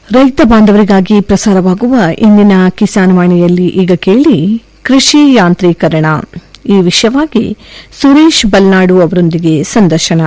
ರೈತ ಬಾಂಧವರಿಗಾಗಿ ಪ್ರಸಾರವಾಗುವ ಇಂದಿನ ಕಿಸಾನ್ ವಾಣಿಯಲ್ಲಿ ಈಗ ಕೇಳಿ ಕೃಷಿ ಯಾಂತ್ರೀಕರಣ ಈ ವಿಷಯವಾಗಿ ಸುರೇಶ್ ಬಲ್ನಾಡು ಅವರೊಂದಿಗೆ ಸಂದರ್ಶನ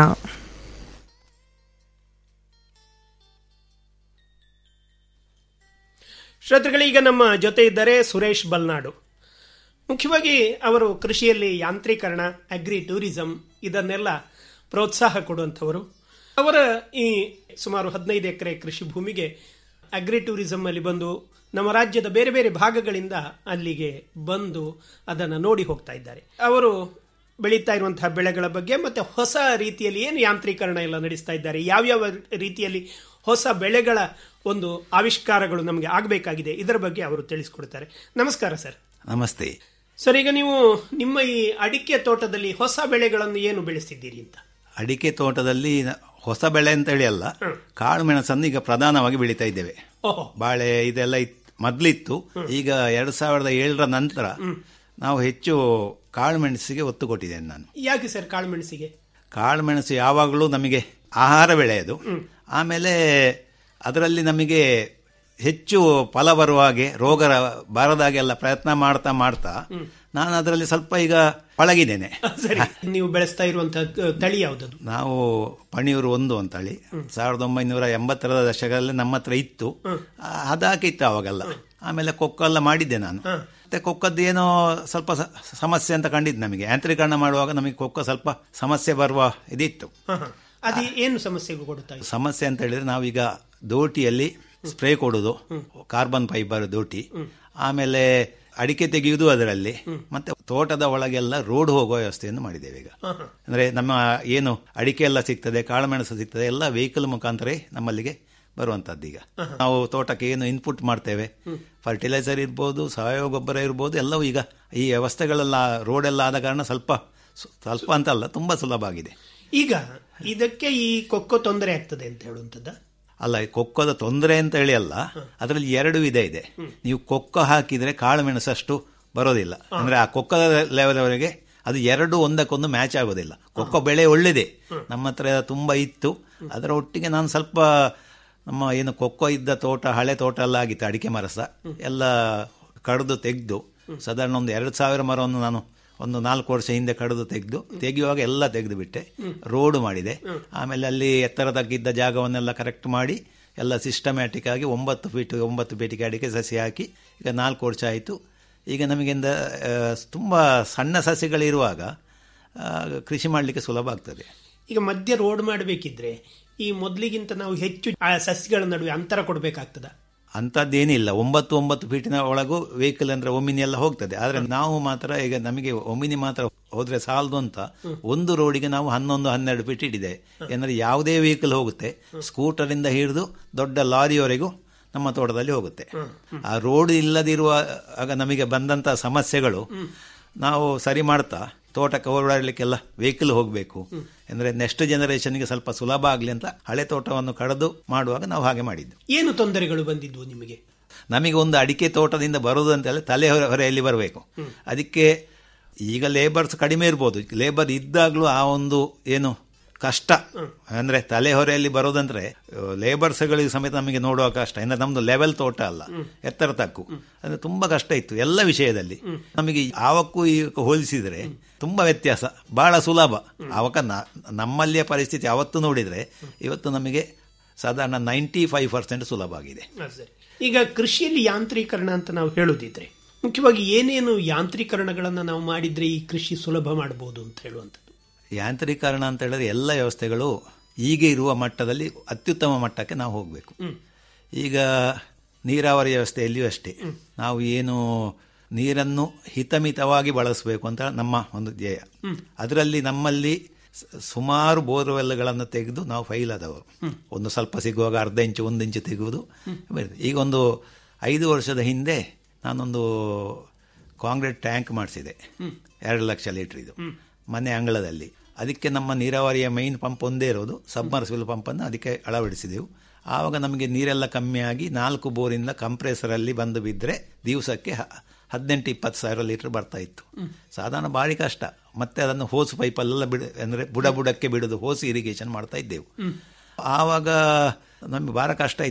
ಶ್ರೋತೃಗಳೇ ಈಗ ನಮ್ಮ ಜೊತೆ ಇದ್ದಾರೆ ಸುರೇಶ್ ಬಲ್ನಾಡು ಮುಖ್ಯವಾಗಿ ಅವರು ಕೃಷಿಯಲ್ಲಿ ಯಾಂತ್ರೀಕರಣ ಅಗ್ರಿ ಟೂರಿಸಂ ಇದನ್ನೆಲ್ಲ ಪ್ರೋತ್ಸಾಹ ಕೊಡುವಂಥವರು ಅವರ ಈ ಸುಮಾರು ಹದಿನೈದು ಎಕರೆ ಕೃಷಿ ಭೂಮಿಗೆ ಅಗ್ರಿ ಟೂರಿಸಂ ಅಲ್ಲಿ ಬಂದು ನಮ್ಮ ರಾಜ್ಯದ ಬೇರೆ ಬೇರೆ ಭಾಗಗಳಿಂದ ಅಲ್ಲಿಗೆ ಬಂದು ಅದನ್ನು ನೋಡಿ ಹೋಗ್ತಾ ಇದ್ದಾರೆ ಅವರು ಬೆಳೀತಾ ಇರುವಂತಹ ಬೆಳೆಗಳ ಬಗ್ಗೆ ಮತ್ತೆ ಹೊಸ ರೀತಿಯಲ್ಲಿ ಏನು ಯಾಂತ್ರೀಕರಣ ಎಲ್ಲ ನಡೆಸ್ತಾ ಇದ್ದಾರೆ ಯಾವ್ಯಾವ ರೀತಿಯಲ್ಲಿ ಹೊಸ ಬೆಳೆಗಳ ಒಂದು ಆವಿಷ್ಕಾರಗಳು ನಮಗೆ ಆಗಬೇಕಾಗಿದೆ ಇದರ ಬಗ್ಗೆ ಅವರು ತಿಳಿಸ್ಕೊಡ್ತಾರೆ ನಮಸ್ಕಾರ ಸರ್ ನಮಸ್ತೆ ಸರ್ ಈಗ ನೀವು ನಿಮ್ಮ ಈ ಅಡಿಕೆ ತೋಟದಲ್ಲಿ ಹೊಸ ಬೆಳೆಗಳನ್ನು ಏನು ಬೆಳೆಸಿದ್ದೀರಿ ಅಂತ ಅಡಿಕೆ ತೋಟದಲ್ಲಿ ನ- ಹೊಸ ಬೆಳೆ ಅಂತ ಹೇಳಿ ಅಲ್ಲ ಕಾಳು ಮೆಣಸನ್ನು ಈಗ ಪ್ರಧಾನವಾಗಿ ಬೆಳೀತಾ ಇದ್ದೇವೆ ಓಹೋ ಬಾಳೆ ಇದೆಲ್ಲ ಇತ್- ಮೊದ್ಲಿತ್ತು ಈಗ ಎರಡ್ ಸಾವಿರದ ಏಳರ ನಂತರ ನಾವು ಹೆಚ್ಚು ಕಾಳು ಮೆಣಸಿಗೆ ಒತ್ತು ಕೊಟ್ಟಿದ್ದೇನೆ ನಾನು ಯಾಕೆ ಸರ್ ಕಾಳುಮೆಣಸಿಗೆ ಕಾಳು ಮೆಣಸು ಯಾವಾಗಲೂ ನಮಗೆ ಆಹಾರ ಬೆಳೆ ಅದು ಆಮೇಲೆ ಅದರಲ್ಲಿ ನಮಗೆ ಹೆಚ್ಚು ಫಲ ಬರುವ ಹಾಗೆ ರೋಗ ರ- ಬಾರದ ಹಾಗೆಲ್ಲ ಪ್ರಯತ್ನ ಮಾಡ್ತಾ ಮಾಡ್ತಾ ನಾನು ಅದರಲ್ಲಿ ಸ್ವಲ್ಪ ಈಗ ಪಳಗಿದ್ದೇನೆ ಸರಿ ನೀವು ಬೆಳೆಸ್ತಾ ಇರುವಂತಹ ತಳಿ ಯಾವುದದು ನಾವು ಪಣಿಯೂರು ಒಂದು ಅಂತೇಳಿ ಸಾವಿರದ ಒಂಬೈನೂರ ಎಂಬತ್ತರ ದಶಕದಲ್ಲಿ ನಮ್ಮ ಹತ್ರ ಇತ್ತು ಆ, ಹದಾಕಿತ್ತು ಅವಾಗೆಲ್ಲ ಆಮೇಲೆ ಕೊಕ್ಕೋ ಎಲ್ಲ ಮಾಡಿದ್ದೆ ನಾನು ಮತ್ತೆ ಕೊಕ್ಕದ್ದು ಏನೋ ಸ್ವಲ್ಪ ಸ- ಸಮಸ್ಯೆ ಅಂತ ಕಂಡಿದ್ದು ನಮಗೆ ಯಾಂತ್ರೀಕರಣ ಮಾಡುವಾಗ ನಮಗೆ ಕೊಕ್ಕೋ ಸ್ವಲ್ಪ ಸಮಸ್ಯೆ ಬರುವ ಇದಿತ್ತು ಹ, ಹ. ಅದು ಏನು ಸಮಸ್ಯೆಗೂ ಕೊಡುತ್ತಾ ಇದೆ ಸಮಸ್ಯೆ ಅಂತ ಹೇಳಿದ್ರೆ ನಾವೀಗ ದೋಟಿಯಲ್ಲಿ ಸ್ಪ್ರೇ ಕೊಡುದು ಕಾರ್ಬನ್ ಫೈಬರ್ ದೋಟಿ ಆಮೇಲೆ ಅಡಿಕೆ ತೆಗೆಯುವುದು ಅದರಲ್ಲಿ ಮತ್ತೆ ತೋಟದ ಒಳಗೆಲ್ಲ ರೋಡ್ ಹೋಗುವ ವ್ಯವಸ್ಥೆಯನ್ನು ಮಾಡಿದ್ದೇವೆ ಈಗ ಅಂದ್ರೆ ನಮ್ಮ ಏನು ಅಡಿಕೆ ಎಲ್ಲ ಸಿಗ್ತದೆ ಕಾಳುಮೆಣಸು ಸಿಗ್ತದೆ ಎಲ್ಲ ವೆಹಿಕಲ್ ಮುಖಾಂತರ ನಮ್ಮಲ್ಲಿಗೆ ಬರುವಂತದ್ದು ಈಗ ನಾವು ತೋಟಕ್ಕೆ ಏನು ಇನ್ಪುಟ್ ಮಾಡ್ತೇವೆ ಫರ್ಟಿಲೈಸರ್ ಇರ್ಬೋದು ಸಾವಯವ ಗೊಬ್ಬರ ಇರ್ಬೋದು ಎಲ್ಲವೂ ಈಗ ಈ ವ್ಯವಸ್ಥೆಗಳೆಲ್ಲ ರೋಡ್ ಎಲ್ಲ ಆದ ಕಾರಣ ಸ್ವಲ್ಪ ಸು- ಸ್ವಲ್ಪ ಅಂತಲ್ಲ ತುಂಬಾ ಸುಲಭ ಆಗಿದೆ ಈಗ ಇದಕ್ಕೆ ಈ ಕೊಕ್ಕೋ ತೊಂದರೆ ಆಗ್ತದೆ ಅಂತ ಹೇಳುವಂತದ್ದ ಅಲ್ಲ ಈ ಕೊಕ್ಕದ ತೊಂದರೆ ಅಂತ ಹೇಳಿ ಅಲ್ಲ ಅದರಲ್ಲಿ ಎರಡು ವಿಧ ಇದೆ ನೀವು ಕೊಕ್ಕ ಹಾಕಿದ್ರೆ ಕಾಳು ಮೆಣಸಷ್ಟು ಬರೋದಿಲ್ಲ ಅಂದ್ರೆ ಆ ಕೊಕ್ಕದ ಲೆವೆಲ್ವರೆಗೆ ಅದು ಎರಡು ಒಂದಕ್ಕೊಂದು ಮ್ಯಾಚ್ ಆಗೋದಿಲ್ಲ ಕೊಕ್ಕ ಬೆಳೆ ಒಳ್ಳೆದೆ ನಮ್ಮ ಹತ್ರ ತುಂಬಾ ಇತ್ತು ಅದರ ಒಟ್ಟಿಗೆ ನಾನು ಸ್ವಲ್ಪ ನಮ್ಮ ಏನು ಕೊಕ್ಕೋ ಇದ್ದ ತೋಟ ಹಳೆ ತೋಟ ಎಲ್ಲ ಆಗಿತ್ತು ಅಡಿಕೆ ಮರಸ ಎಲ್ಲ ಕಡಿದು ತೆಗೆದು ಸಾಧಾರಣ ಒಂದು ಎರಡು ಸಾವಿರ ಮರವನ್ನು ನಾನು ಒಂದು ನಾಲ್ಕು ವರ್ಷ ಹಿಂದೆ ಕಡಿದು ತೆಗೆದು ತೆಗೆಯುವಾಗ ಎಲ್ಲ ತೆಗೆದು ಬಿಟ್ಟೆ ರೋಡ್ ಮಾಡಿದೆ ಆಮೇಲೆ ಅಲ್ಲಿ ಎತ್ತರ ತಗ್ಗಿದ್ದ ಜಾಗವನ್ನೆಲ್ಲ ಕರೆಕ್ಟ್ ಮಾಡಿ ಎಲ್ಲ ಸಿಸ್ಟಮ್ಯಾಟಿಕ್ ಆಗಿ ಒಂಬತ್ತು ಫೀಟ್ ಒಂಬತ್ತು ಪೇಟಿಗೆ ಅಡಿಕೆ ಸಸಿ ಹಾಕಿ ಈಗ ನಾಲ್ಕು ವರ್ಷ ಆಯಿತು ಈಗ ನಮಗಿಂದ ಆ, ತುಂಬ ಸಣ್ಣ ಸಸಿಗಳಿರುವಾಗ ಆ, ಕೃಷಿ ಮಾಡಲಿಕ್ಕೆ ಸುಲಭ ಆಗ್ತದೆ ಈಗ ಮಧ್ಯ ರೋಡ್ ಮಾಡಬೇಕಿದ್ರೆ ಈ ಮೊದಲಿಗಿಂತ ನಾವು ಹೆಚ್ಚು ಆ ಸಸ್ಯಗಳ ನಡುವೆ ಅಂತರ ಕೊಡಬೇಕಾಗ್ತದ ಅಂಥದ್ದೇನಿಲ್ಲ ಒಂಬತ್ತು ಒಂಬತ್ತು ಫೀಟಿನ ಒಳಗೂ ವೆಹಿಕಲ್ ಅಂದ್ರೆ ಒಮಿನಿ ಎಲ್ಲ ಹೋಗ್ತದೆ ಆದ್ರೆ ನಾವು ಮಾತ್ರ ಈಗ ನಮಗೆ ಒಮಿನಿ ಮಾತ್ರ ಹೋದ್ರೆ ಸಾಲದು ಅಂತ ಒಂದು ರೋಡಿಗೆ ನಾವು ಹನ್ನೊಂದು ಹನ್ನೆರಡು ಫೀಟ್ ಇಟ್ಟಿದೆ ಏನಂದ್ರೆ ಯಾವುದೇ ವೆಹಿಕಲ್ ಹೋಗುತ್ತೆ ಸ್ಕೂಟರ್ ಇಂದ ಹಿಡಿದು ದೊಡ್ಡ ಲಾರಿಯವರೆಗೂ ನಮ್ಮ ತೋಟದಲ್ಲಿ ಹೋಗುತ್ತೆ ಆ ರೋಡ್ ಇಲ್ಲದಿರುವ ಆಗ ನಮಗೆ ಬಂದಂತ ಸಮಸ್ಯೆಗಳು ನಾವು ಸರಿ ಮಾಡ್ತಾ ತೋಟಕ್ಕೆ ಓಡಾಡಲಿಕ್ಕೆಲ್ಲ ವೆಹಿಕಲ್ ಹೋಗಬೇಕು ಅಂದ್ರೆ ನೆಕ್ಸ್ಟ್ ಜನರೇಷನ್ಗೆ ಸ್ವಲ್ಪ ಸುಲಭ ಆಗಲಿ ಅಂತ ಹಳೆ ತೋಟವನ್ನು ಕಡಿದು ಮಾಡುವಾಗ ನಾವು ಹಾಗೆ ಮಾಡಿದ್ದು ಏನು ತೊಂದರೆಗಳು ಬಂದಿದ್ವು ನಿಮಗೆ ನಮಗೆ ಒಂದು ಅಡಿಕೆ ತೋಟದಿಂದ ಬರುವುದು ಅಂತ ಹೇಳಿ ತಲೆ ಹೊರ- ಹೊರೆಯಲ್ಲಿ ಬರಬೇಕು ಅದಕ್ಕೆ ಈಗ ಲೇಬರ್ಸ್ ಕಡಿಮೆ ಇರ್ಬೋದು ಲೇಬರ್ ಇದ್ದಾಗಲೂ ಆ ಒಂದು ಏನು ಕಷ್ಟ ಅಂದ್ರೆ ತಲೆ ಹೊರೆಯಲ್ಲಿ ಬರೋದಂದ್ರೆ ಲೇಬರ್ಸ್ಗಳಿಗೆ ಸಮೇತ ನಮಗೆ ನೋಡುವ ಕಷ್ಟ ಅಂದ್ರೆ ನಮ್ದು ಲೆವೆಲ್ ತೋಟ ಅಲ್ಲ ಎತ್ತರ ತಕ್ಕು ಅಂದ್ರೆ ತುಂಬಾ ಕಷ್ಟ ಇತ್ತು ಎಲ್ಲ ವಿಷಯದಲ್ಲಿ ನಮಗೆ ಆವಕ್ಕೂ ಈಗ ಹೋಲಿಸಿದ್ರೆ ತುಂಬಾ ವ್ಯತ್ಯಾಸ ಬಹಳ ಸುಲಭ ಆವಾಗ ನ- ನಮ್ಮಲ್ಲಿಯ ಪರಿಸ್ಥಿತಿ ಅವತ್ತು ನೋಡಿದ್ರೆ ಇವತ್ತು ನಮಗೆ ಸಾಧಾರಣ ನೈಂಟಿ ಫೈವ್ ಪರ್ಸೆಂಟ್ ಸುಲಭ ಆಗಿದೆ ಹ, ಸರಿ ಈಗ ಕೃಷಿಯಲ್ಲಿ ಯಾಂತ್ರೀಕರಣ ಅಂತ ನಾವು ಹೇಳುದಿದ್ರೆ ಮುಖ್ಯವಾಗಿ ಏನೇನು ಯಾಂತ್ರೀಕರಣಗಳನ್ನ ನಾವು ಮಾಡಿದ್ರೆ ಈ ಕೃಷಿ ಸುಲಭ ಮಾಡಬಹುದು ಅಂತ ಹೇಳುವಂಥದ್ದು ಯಾಂತ್ರೀಕರಣ ಅಂತ ಹೇಳಿದ್ರೆ ಎಲ್ಲ ವ್ಯವಸ್ಥೆಗಳು ಈಗ ಇರುವ ಮಟ್ಟದಲ್ಲಿ ಅತ್ಯುತ್ತಮ ಮಟ್ಟಕ್ಕೆ ನಾವು ಹೋಗಬೇಕು ಈಗ ನೀರಾವರಿ ವ್ಯವಸ್ಥೆಯಲ್ಲಿಯೂ ಅಷ್ಟೇ ನಾವು ಏನು ನೀರನ್ನು ಹಿತಮಿತವಾಗಿ ಬಳಸಬೇಕು ಅಂತ ನಮ್ಮ ಒಂದು ಧ್ಯೇಯ ಅದರಲ್ಲಿ ನಮ್ಮಲ್ಲಿ ಸ- ಸುಮಾರು ಬೋರ್ವೆಲ್ಗಳನ್ನು ತೆಗೆದು ನಾವು ಫೈಲ್ ಆದವರು ಒಂದು ಸ್ವಲ್ಪ ಸಿಗುವಾಗ ಅರ್ಧ ಇಂಚು ಒಂದು ಇಂಚು ತೆಗೆಯುವುದು ಬರ್ತದೆ. ಈಗ ಒಂದು ಐದು ವರ್ಷದ ಹಿಂದೆ ನಾನೊಂದು ಕಾಂಕ್ರೀಟ್ ಟ್ಯಾಂಕ್ ಮಾಡಿಸಿದೆ ಎರಡು ಲಕ್ಷ ಲೀಟರ್ ಇದು ಮನೆ ಅಂಗಳದಲ್ಲಿ ಅದಕ್ಕೆ ನಮ್ಮ ನೀರಾವರಿಯ ಮೈನ್ ಪಂಪ್ ಒಂದೇ ಇರೋದು ಸಬ್ಮರ್ಸಿಬಲ್ ಪಂಪನ್ನು ಅದಕ್ಕೆ ಅಳವಡಿಸಿದೆವು ಆವಾಗ ನಮಗೆ ನೀರೆಲ್ಲ ಕಮ್ಮಿಯಾಗಿ ನಾಲ್ಕು ಬೋರಿಂದ ಕಂಪ್ರೆಸರಲ್ಲಿ ಬಂದು ಬಿದ್ದರೆ ದಿವಸಕ್ಕೆ ಹ- ಹದಿನೆಂಟು ಇಪ್ಪತ್ತು ಸಾವಿರ ಲೀಟರ್ ಬರ್ತಾ ಇತ್ತು ಸಾಧಾರಣ ಭಾರಿ ಕಷ್ಟ ಮತ್ತೆ ಅದನ್ನು ಹೋಸ್ ಪೈಪಲ್ಲೆಲ್ಲ ಬಿಡ ಅಂದರೆ ಬುಡ ಬುಡಕ್ಕೆ ಬಿಡೋದು ಹೋಸ್ ಇರಿಗೇಷನ್ ಮಾಡ್ತಾ ಇದ್ದೆವು ಆವಾಗ ನಮಗೆ ಭಾಳ ಕಷ್ಟ ಇತ್ತು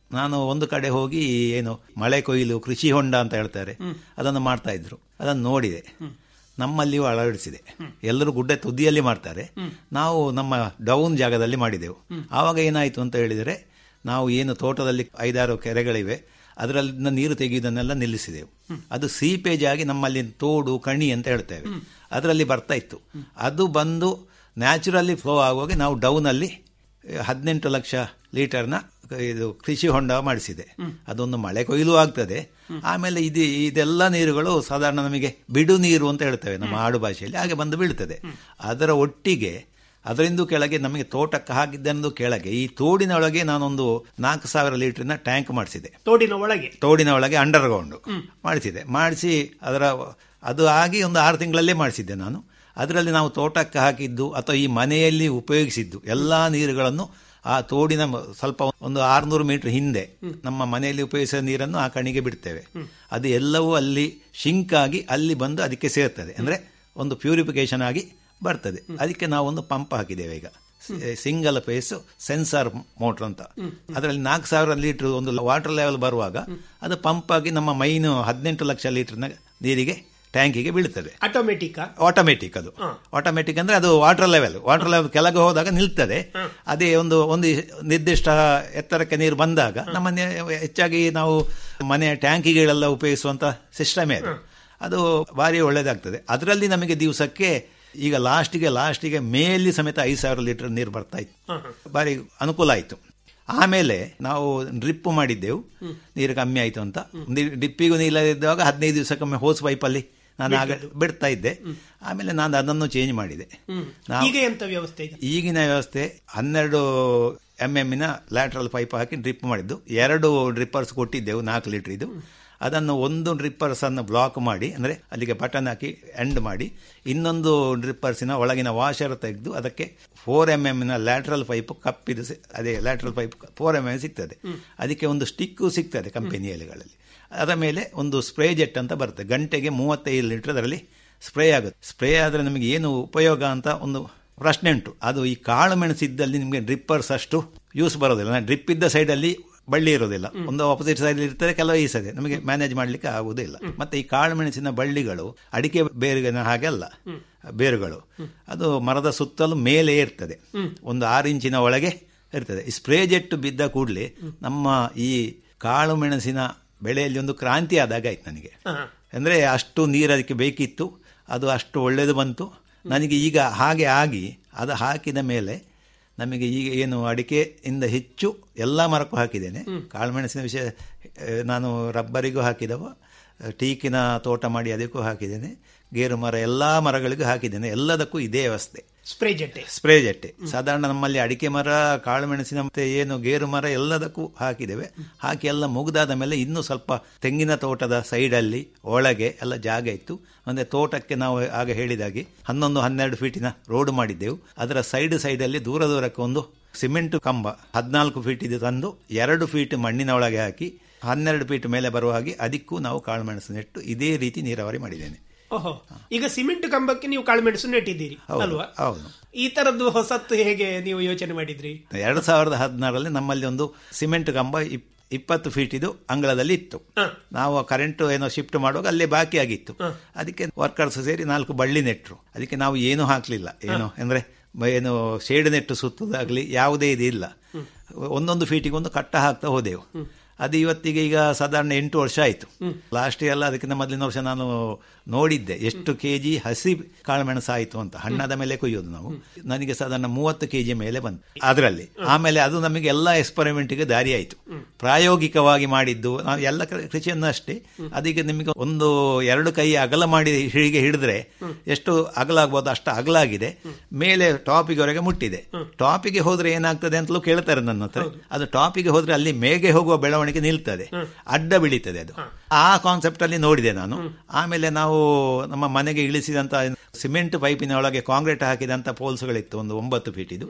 ನಾನು ಒಂದು ಕಡೆ ಹೋಗಿ ಏನು ಮಳೆ ಕೊಯ್ಲು ಕೃಷಿ ಹೊಂಡ ಅಂತ ಹೇಳ್ತಾರೆ ಅದನ್ನು ಮಾಡ್ತಾ ಇದ್ರು ಅದನ್ನು ನೋಡಿದೆ ನಮ್ಮಲ್ಲಿಯೂ ಅಳವಡಿಸಿದೆ ಎಲ್ಲರೂ ಗುಡ್ಡ ತುದಿಯಲ್ಲಿ ಮಾಡ್ತಾರೆ ನಾವು ನಮ್ಮ ಡೌನ್ ಜಾಗದಲ್ಲಿ ಮಾಡಿದೆವು ಆವಾಗ ಏನಾಯಿತು ಅಂತ ಹೇಳಿದರೆ ನಾವು ಏನು ತೋಟದಲ್ಲಿ ಐದಾರು ಕೆರೆಗಳಿವೆ ಅದರಲ್ಲಿನ ನೀರು ತೆಗೆಯುವುದನ್ನೆಲ್ಲ ನಿಲ್ಲಿಸಿದೆವು ಅದು ಸೀಪೇಜ್ ಆಗಿ ನಮ್ಮಲ್ಲಿ ತೋಡು ಕಣಿ ಅಂತ ಹೇಳ್ತೇವೆ ಅದರಲ್ಲಿ ಬರ್ತಾ ಇತ್ತು ಅದು ಬಂದು ನ್ಯಾಚುರಲಿ ಫ್ಲೋ ಆಗುವಾಗ ನಾವು ಡೌನಲ್ಲಿ ಹದಿನೆಂಟು ಲಕ್ಷ ಲೀಟರ್ನ ಇದು ಕೃಷಿ ಹೊಂಡ ಮಾಡಿಸಿದೆ ಅದೊಂದು ಮಳೆ ಕೊಯ್ಲು ಆಗ್ತದೆ ಆಮೇಲೆ ಇದು ಇದೆಲ್ಲ ನೀರುಗಳು ಸಾಧಾರಣ ನಮಗೆ ಬಿಡು ನೀರು ಅಂತ ಹೇಳ್ತೇವೆ ನಮ್ಮ ಆಡು ಭಾಷೆಯಲ್ಲಿ ಹಾಗೆ ಬಂದು ಬೀಳ್ತದೆ ಅದರ ಒಟ್ಟಿಗೆ ಅದರಿಂದ ಕೆಳಗೆ ನಮಗೆ ತೋಟಕ್ಕೆ ಹಾಕಿದ್ದನ್ನು ಕೆಳಗೆ ಈ ತೋಡಿನ ಒಳಗೆ ನಾನೊಂದು ನಾಲ್ಕು ಸಾವಿರ ಲೀಟರ್ನ ಟ್ಯಾಂಕ್ ಮಾಡಿಸಿದೆ ತೋಡಿನ ಒಳಗೆ ತೋಡಿನ ಒಳಗೆ ಅಂಡರ್ಗ್ರೌಂಡ್ ಮಾಡಿಸಿದೆ ಮಾಡಿಸಿ ಅದರ ಅದು ಆಗಿ ಒಂದು ಆರು ತಿಂಗಳಲ್ಲೇ ಮಾಡಿಸಿದ್ದೆ ನಾನು ಅದರಲ್ಲಿ ನಾವು ತೋಟಕ್ಕೆ ಹಾಕಿದ್ದು ಅಥವಾ ಈ ಮನೆಯಲ್ಲಿ ಉಪಯೋಗಿಸಿದ್ದು ಎಲ್ಲ ನೀರುಗಳನ್ನು ಆ ತೋಡಿನ ಸ್ವಲ್ಪ ಒಂದು ಆರುನೂರು ಮೀಟರ್ ಹಿಂದೆ ನಮ್ಮ ಮನೆಯಲ್ಲಿ ಉಪಯೋಗಿಸಿದ ನೀರನ್ನು ಆ ಕಣಿಗೆ ಬಿಡ್ತೇವೆ ಅದು ಎಲ್ಲವೂ ಅಲ್ಲಿ ಶಿಂಕ್ ಆಗಿ ಅಲ್ಲಿ ಬಂದು ಅದಕ್ಕೆ ಸೇರ್ತದೆ ಅಂದ್ರೆ ಒಂದು ಪ್ಯೂರಿಫಿಕೇಶನ್ ಆಗಿ ಬರ್ತದೆ ಅದಕ್ಕೆ ನಾವು ಒಂದು ಪಂಪ್ ಹಾಕಿದ್ದೇವೆ ಈಗ ಸಿಂಗಲ್ ಫೇಸ್ ಸೆನ್ಸಾರ್ ಮೋಟರ್ ಅಂತ ಅದರಲ್ಲಿ ನಾಲ್ಕು ಸಾವಿರ ಲೀಟರ್ ಒಂದು ವಾಟರ್ ಲೆವೆಲ್ ಬರುವಾಗ ಅದು ಪಂಪ್ ಆಗಿ ನಮ್ಮ ಮೈನು ಹದಿನೆಂಟು ಲಕ್ಷ ಲೀಟರ್ನ ನೀರಿಗೆ ಟ್ಯಾಂಕಿಗೆ ಬೀಳ್ತದೆ ಆಟೋಮೆಟಿಕ್ ಆಟೋಮೆಟಿಕ್ ಅದು ಆಟೋಮೆಟಿಕ್ ಅಂದ್ರೆ ಅದು ವಾಟರ್ ಲೆವೆಲ್ ವಾಟರ್ ಲೆವೆಲ್ ಕೆಳಗೆ ಹೋದಾಗ ನಿಲ್ತದೆ ಅದೇ ಒಂದು ಒಂದು ನಿರ್ದಿಷ್ಟ ಎತ್ತರಕ್ಕೆ ನೀರು ಬಂದಾಗ ನಮ್ಮ ಹೆಚ್ಚಾಗಿ ನಾವು ಮನೆಯ ಟ್ಯಾಂಕಿಗಳೆಲ್ಲ ಉಪಯೋಗಿಸುವಂತ ಸಿಸ್ಟಮೇ ಅದು ಅದು ಭಾರಿ ಒಳ್ಳೇದಾಗ್ತದೆ ಅದರಲ್ಲಿ ನಮಗೆ ದಿವಸಕ್ಕೆ ಈಗ ಲಾಸ್ಟಿಗೆ ಲಾಸ್ಟಿಗೆ ಮೇಲಿ ಸಮೇತ ಐದು ಸಾವಿರ ಲೀಟರ್ ನೀರು ಬರ್ತಾ ಇತ್ತು ಭಾರಿ ಅನುಕೂಲ ಆಯಿತು ಆಮೇಲೆ ನಾವು ಡ್ರಿಪ್ ಮಾಡಿದ್ದೆವು ನೀರು ಕಮ್ಮಿ ಆಯಿತು ಅಂತ ಡ್ರಿಪ್ಪಿಗೂ ನೀರಿಲ್ಲದಿದ್ದಾಗ ಹದಿನೈದು ದಿವಸಕ್ಕೊಮ್ಮೆ ಹೋಸ್ ಪೈಪಲ್ಲಿ ನಾನು ಆಗ ಬಿಡ್ತಾ ಇದ್ದೆ ಆಮೇಲೆ ನಾನು ಅದನ್ನು ಚೇಂಜ್ ಮಾಡಿದೆ ಈಗ ಎಂತ ವ್ಯವಸ್ಥೆ ಈಗ ಈಗಿನ ವ್ಯವಸ್ಥೆ ಹನ್ನೆರಡು ಎಂ ಎಮ್ಮಿನ ಲ್ಯಾಟ್ರಲ್ ಪೈಪ್ ಹಾಕಿ ಡ್ರಿಪ್ ಮಾಡಿದ್ದು ಎರಡು ಡ್ರಿಪ್ಪರ್ಸ್ ಕೊಟ್ಟಿದ್ದೆವು ನಾಲ್ಕು ಲೀಟರ್ ಇದು ಅದನ್ನು ಒಂದು ಡ್ರಿಪ್ಪರ್ಸ್ ಅನ್ನು ಬ್ಲಾಕ್ ಮಾಡಿ ಅಂದರೆ ಅಲ್ಲಿಗೆ ಬಟನ್ ಹಾಕಿ ಎಂಡ್ ಮಾಡಿ ಇನ್ನೊಂದು ಡ್ರಿಪ್ಪರ್ಸಿನ ಒಳಗಿನ ವಾಷರ್ ತೆಗೆದು ಅದಕ್ಕೆ ಫೋರ್ ಎಮ್ ಎಮ್ನ ಲ್ಯಾಟ್ರಲ್ ಪೈಪ್ ಕಪ್ಪಿದು ಅದೇ lateral pipe four M M ಸಿಗ್ತದೆ ಅದಕ್ಕೆ ಒಂದು ಸ್ಟಿಕ್ಕು ಸಿಗ್ತದೆ ಕಂಪನಿಯಲ್ಲಿಗಳಲ್ಲಿ ಅದರ ಮೇಲೆ ಒಂದು ಸ್ಪ್ರೇ ಜೆಟ್ ಅಂತ ಬರುತ್ತೆ ಗಂಟೆಗೆ ಮೂವತ್ತೈದು ಲೀಟರ್ ಅದರಲ್ಲಿ ಸ್ಪ್ರೇ ಆಗುತ್ತೆ ಸ್ಪ್ರೇ ಆದರೆ ನಮಗೆ ಏನು ಉಪಯೋಗ ಅಂತ ಒಂದು ಪ್ರಶ್ನೆ ಉಂಟು ಅದು ಈ ಕಾಳು ಮೆಣಸಿದ್ದಲ್ಲಿ ನಿಮಗೆ ಡ್ರಿಪ್ಪರ್ಸ್ ಅಷ್ಟು ಯೂಸ್ ಬರೋದಿಲ್ಲ ಡ್ರಿಪ್ ಇದ್ದ ಸೈಡಲ್ಲಿ ಬಳ್ಳಿ ಇರೋದಿಲ್ಲ ಒಂದು ಆಪೋಸಿಟ್ ಸೈಡ್ ಇರ್ತಾರೆ ಕೆಲವು ಈ ಸೈಡ್ ನಮಗೆ ಮ್ಯಾನೇಜ್ ಮಾಡಲಿಕ್ಕೆ ಆಗುವುದಿಲ್ಲ ಮತ್ತೆ ಈ ಕಾಳು ಮೆಣಸಿನ ಬಳ್ಳಿಗಳು ಅಡಿಕೆ ಬೇರುಗಿನ ಹಾಗೆ ಅಲ್ಲ ಬೇರುಗಳು ಅದು ಮರದ ಸುತ್ತಲೂ ಮೇಲೆ ಇರ್ತದೆ ಒಂದು ಆರು ಇಂಚಿನ ಒಳಗೆ ಇರ್ತದೆ ಈ ಸ್ಪ್ರೇ ಜೆಟ್ ಬಿದ್ದ ಕೂಡಲೇ ನಮ್ಮ ಈ ಕಾಳು ಮೆಣಸಿನ ಬೆಳೆಯಲ್ಲಿ ಒಂದು ಕ್ರಾಂತಿ ಆದಾಗ ಆಯ್ತು ನನಗೆ ಅಂದರೆ ಅಷ್ಟು ನೀರು ಅದಕ್ಕೆ ಬೇಕಿತ್ತು ಅದು ಅಷ್ಟು ಒಳ್ಳೆಯದು ಬಂತು ನನಗೆ ಈಗ ಹಾಗೆ ಆಗಿ ಅದು ಹಾಕಿದ ಮೇಲೆ ನಮಗೆ ಈಗ ಏನು ಅಡಿಕೆಯಿಂದ ಹೆಚ್ಚು ಎಲ್ಲ ಮರಕ್ಕೂ ಹಾಕಿದ್ದೇನೆ ಕಾಳುಮೆಣಸಿನ ವಿಷಯ ನಾನು ರಬ್ಬರಿಗೂ ಹಾಕಿದವ ಟೀಕಿನ ತೋಟ ಮಾಡಿ ಅದಕ್ಕೂ ಹಾಕಿದ್ದೇನೆ ಗೇರು ಮರ ಎಲ್ಲ ಮರಗಳಿಗೂ ಹಾಕಿದ್ದೇನೆ ಎಲ್ಲದಕ್ಕೂ ಇದೇ ವ್ಯವಸ್ಥೆ ಸ್ಪ್ರೇ ಜೆಟ್ಟೆ ಸ್ಪ್ರೇ ಜೆಟ್ಟೆ ಸಾಧಾರಣ ನಮ್ಮಲ್ಲಿ ಅಡಿಕೆ ಮರ ಕಾಳುಮೆಣಸಿನ ಮತ್ತೆ ಏನು ಗೇರು ಮರ ಎಲ್ಲದಕ್ಕೂ ಹಾಕಿದ್ದೇವೆ ಹಾಕಿ ಎಲ್ಲ ಮುಗಿದಾದ ಮೇಲೆ ಇನ್ನೂ ಸ್ವಲ್ಪ ತೆಂಗಿನ ತೋಟದ ಸೈಡಲ್ಲಿ ಒಳಗೆ ಎಲ್ಲ ಜಾಗ ಇತ್ತು ಅಂದ್ರೆ ತೋಟಕ್ಕೆ ನಾವು ಆಗ ಹೇಳಿದಾಗೆ ಹನ್ನೊಂದು ಹನ್ನೆರಡು ಫೀಟಿನ ರೋಡ್ ಮಾಡಿದ್ದೆವು ಅದರ ಸೈಡ್ ಸೈಡಲ್ಲಿ ದೂರ ದೂರಕ್ಕೆ ಒಂದು ಸಿಮೆಂಟ್ ಕಂಬ ಹದಿನಾಲ್ಕು ಫೀಟ್ ಇದು ತಂದು ಎರಡು ಫೀಟ್ ಮಣ್ಣಿನ ಒಳಗೆ ಹಾಕಿ ಹನ್ನೆರಡು ಫೀಟ್ ಮೇಲೆ ಬರುವ ಹಾಗೆ ಅದಕ್ಕೂ ನಾವು ಕಾಳುಮೆಣಸು ನೆಟ್ಟು ಇದೇ ರೀತಿ ನೀರಾವರಿ ಮಾಡಿದ್ದೇನೆ ಓಹೋ ಈಗ ಸಿಮೆಂಟ್ ಕಂಬಕ್ಕೆ ನೀವು ಕಾಳುಮೆಣಸು ನೆಟ್ಟಿದ್ದೀರಿ ಅಲ್ವಾ ಹೌದು ಈ ತರದ್ದು ಹೊಸತ್ತು ಹೇಗೆ ನೀವು ಯೋಚನೆ ಮಾಡಿದ್ರಿ ಎರಡು ಸಾವಿರದ ಹದಿನಾರರಲ್ಲಿ ನಮ್ಮಲ್ಲಿ ಒಂದು ಸಿಮೆಂಟ್ ಕಂಬ ಇಪ್ಪತ್ತು ಫೀಟ್ ಇದು ಅಂಗಳದಲ್ಲಿ ಇತ್ತು ನಾವು ಕರೆಂಟ್ ಏನೋ ಶಿಫ್ಟ್ ಮಾಡುವಾಗ ಅಲ್ಲೇ ಬಾಕಿ ಆಗಿತ್ತು ಅದಕ್ಕೆ ವರ್ಕರ್ಸ್ ಸೇರಿ ನಾಲ್ಕು ಬಳ್ಳಿ ನೆಟ್ಟರು ಅದಕ್ಕೆ ನಾವು ಏನು ಹಾಕ್ಲಿಲ್ಲ ಏನು ಅಂದ್ರೆ ಏನು ಶೇಡ್ ನೆಟ್ಟು ಸುತ್ತದಾಗ್ಲಿ ಯಾವುದೇ ಇದು ಇಲ್ಲ ಒಂದೊಂದು ಫೀಟಿಗೆ ಒಂದು ಕಟ್ಟ ಹಾಕ್ತಾ ಹೋದೆವು ಅದು ಇವತ್ತಿಗೆ ಈಗ ಸಾಧಾರಣ ಎಂಟು ವರ್ಷ ಆಯಿತು ಲಾಸ್ಟ್ ಎಲ್ಲ ಅದಕ್ಕಿಂತ ಮೊದಲಿನ ವರ್ಷ ನಾನು ನೋಡಿದ್ದೆ ಎಷ್ಟು ಕೆ ಜಿ ಹಸಿ ಕಾಳುಮೆಣಸು ಆಯಿತು ಅಂತ ಹಣ್ಣಾದ ಮೇಲೆ ಕೊಯ್ಯೋದು ನಾವು ನನಗೆ ಸಾಧಾರಣ ಮೂವತ್ತು ಕೆ ಜಿ ಮೇಲೆ ಬಂತು ಅದರಲ್ಲಿ ಆಮೇಲೆ ಅದು ನಮಗೆ ಎಲ್ಲ ಎಕ್ಸ್ಪರಿಮೆಂಟ್ಗೆ ದಾರಿ ಆಯಿತು ಪ್ರಾಯೋಗಿಕವಾಗಿ ಮಾಡಿದ್ದು ನಾವು ಎಲ್ಲ ಕೃಷಿಯನ್ನು ಅಷ್ಟೇ ಅದೀಗ ನಿಮಗೆ ಒಂದು ಎರಡು ಕೈ ಅಗಲ ಮಾಡಿ ಹೀಗೆ ಹಿಡಿದ್ರೆ ಎಷ್ಟು ಅಗಲ ಆಗ್ಬೋದು ಅಷ್ಟು ಅಗಲಾಗಿದೆ ಮೇಲೆ ಟಾಪಿಗೆವರೆಗೆ ಮುಟ್ಟಿದೆ ಟಾಪಿಗೆ ಹೋದ್ರೆ ಏನಾಗ್ತದೆ ಅಂತಲೂ ಕೇಳ್ತಾರೆ ನನ್ನ ಹತ್ರ ಅದು ಟಾಪಿಗೆ ಹೋದ್ರೆ ಅಲ್ಲಿ ಮೇಗೆ ಹೋಗುವ ಬೆಳವಣಿಗೆ ನಿಲ್ತದೆ ಅಡ್ಡ ಬೆಳೀತದೆ ಅದು ಆ ಕಾನ್ಸೆಪ್ಟ್ ಅಲ್ಲಿ ನೋಡಿದೆ ನಾನು ಆಮೇಲೆ ನಾವು ನಮ್ಮ ಮನೆಗೆ ಇಳಿಸಿದಂತ ಸಿಮೆಂಟ್ ಪೈಪಿನ ಒಳಗೆ ಕಾಂಕ್ರೀಟ್ ಹಾಕಿದಂತ ಪೋಲ್ಸ್ಗಳಿತ್ತು ಒಂದು ಒಂಬತ್ತು ಫೀಟ್ ಇದು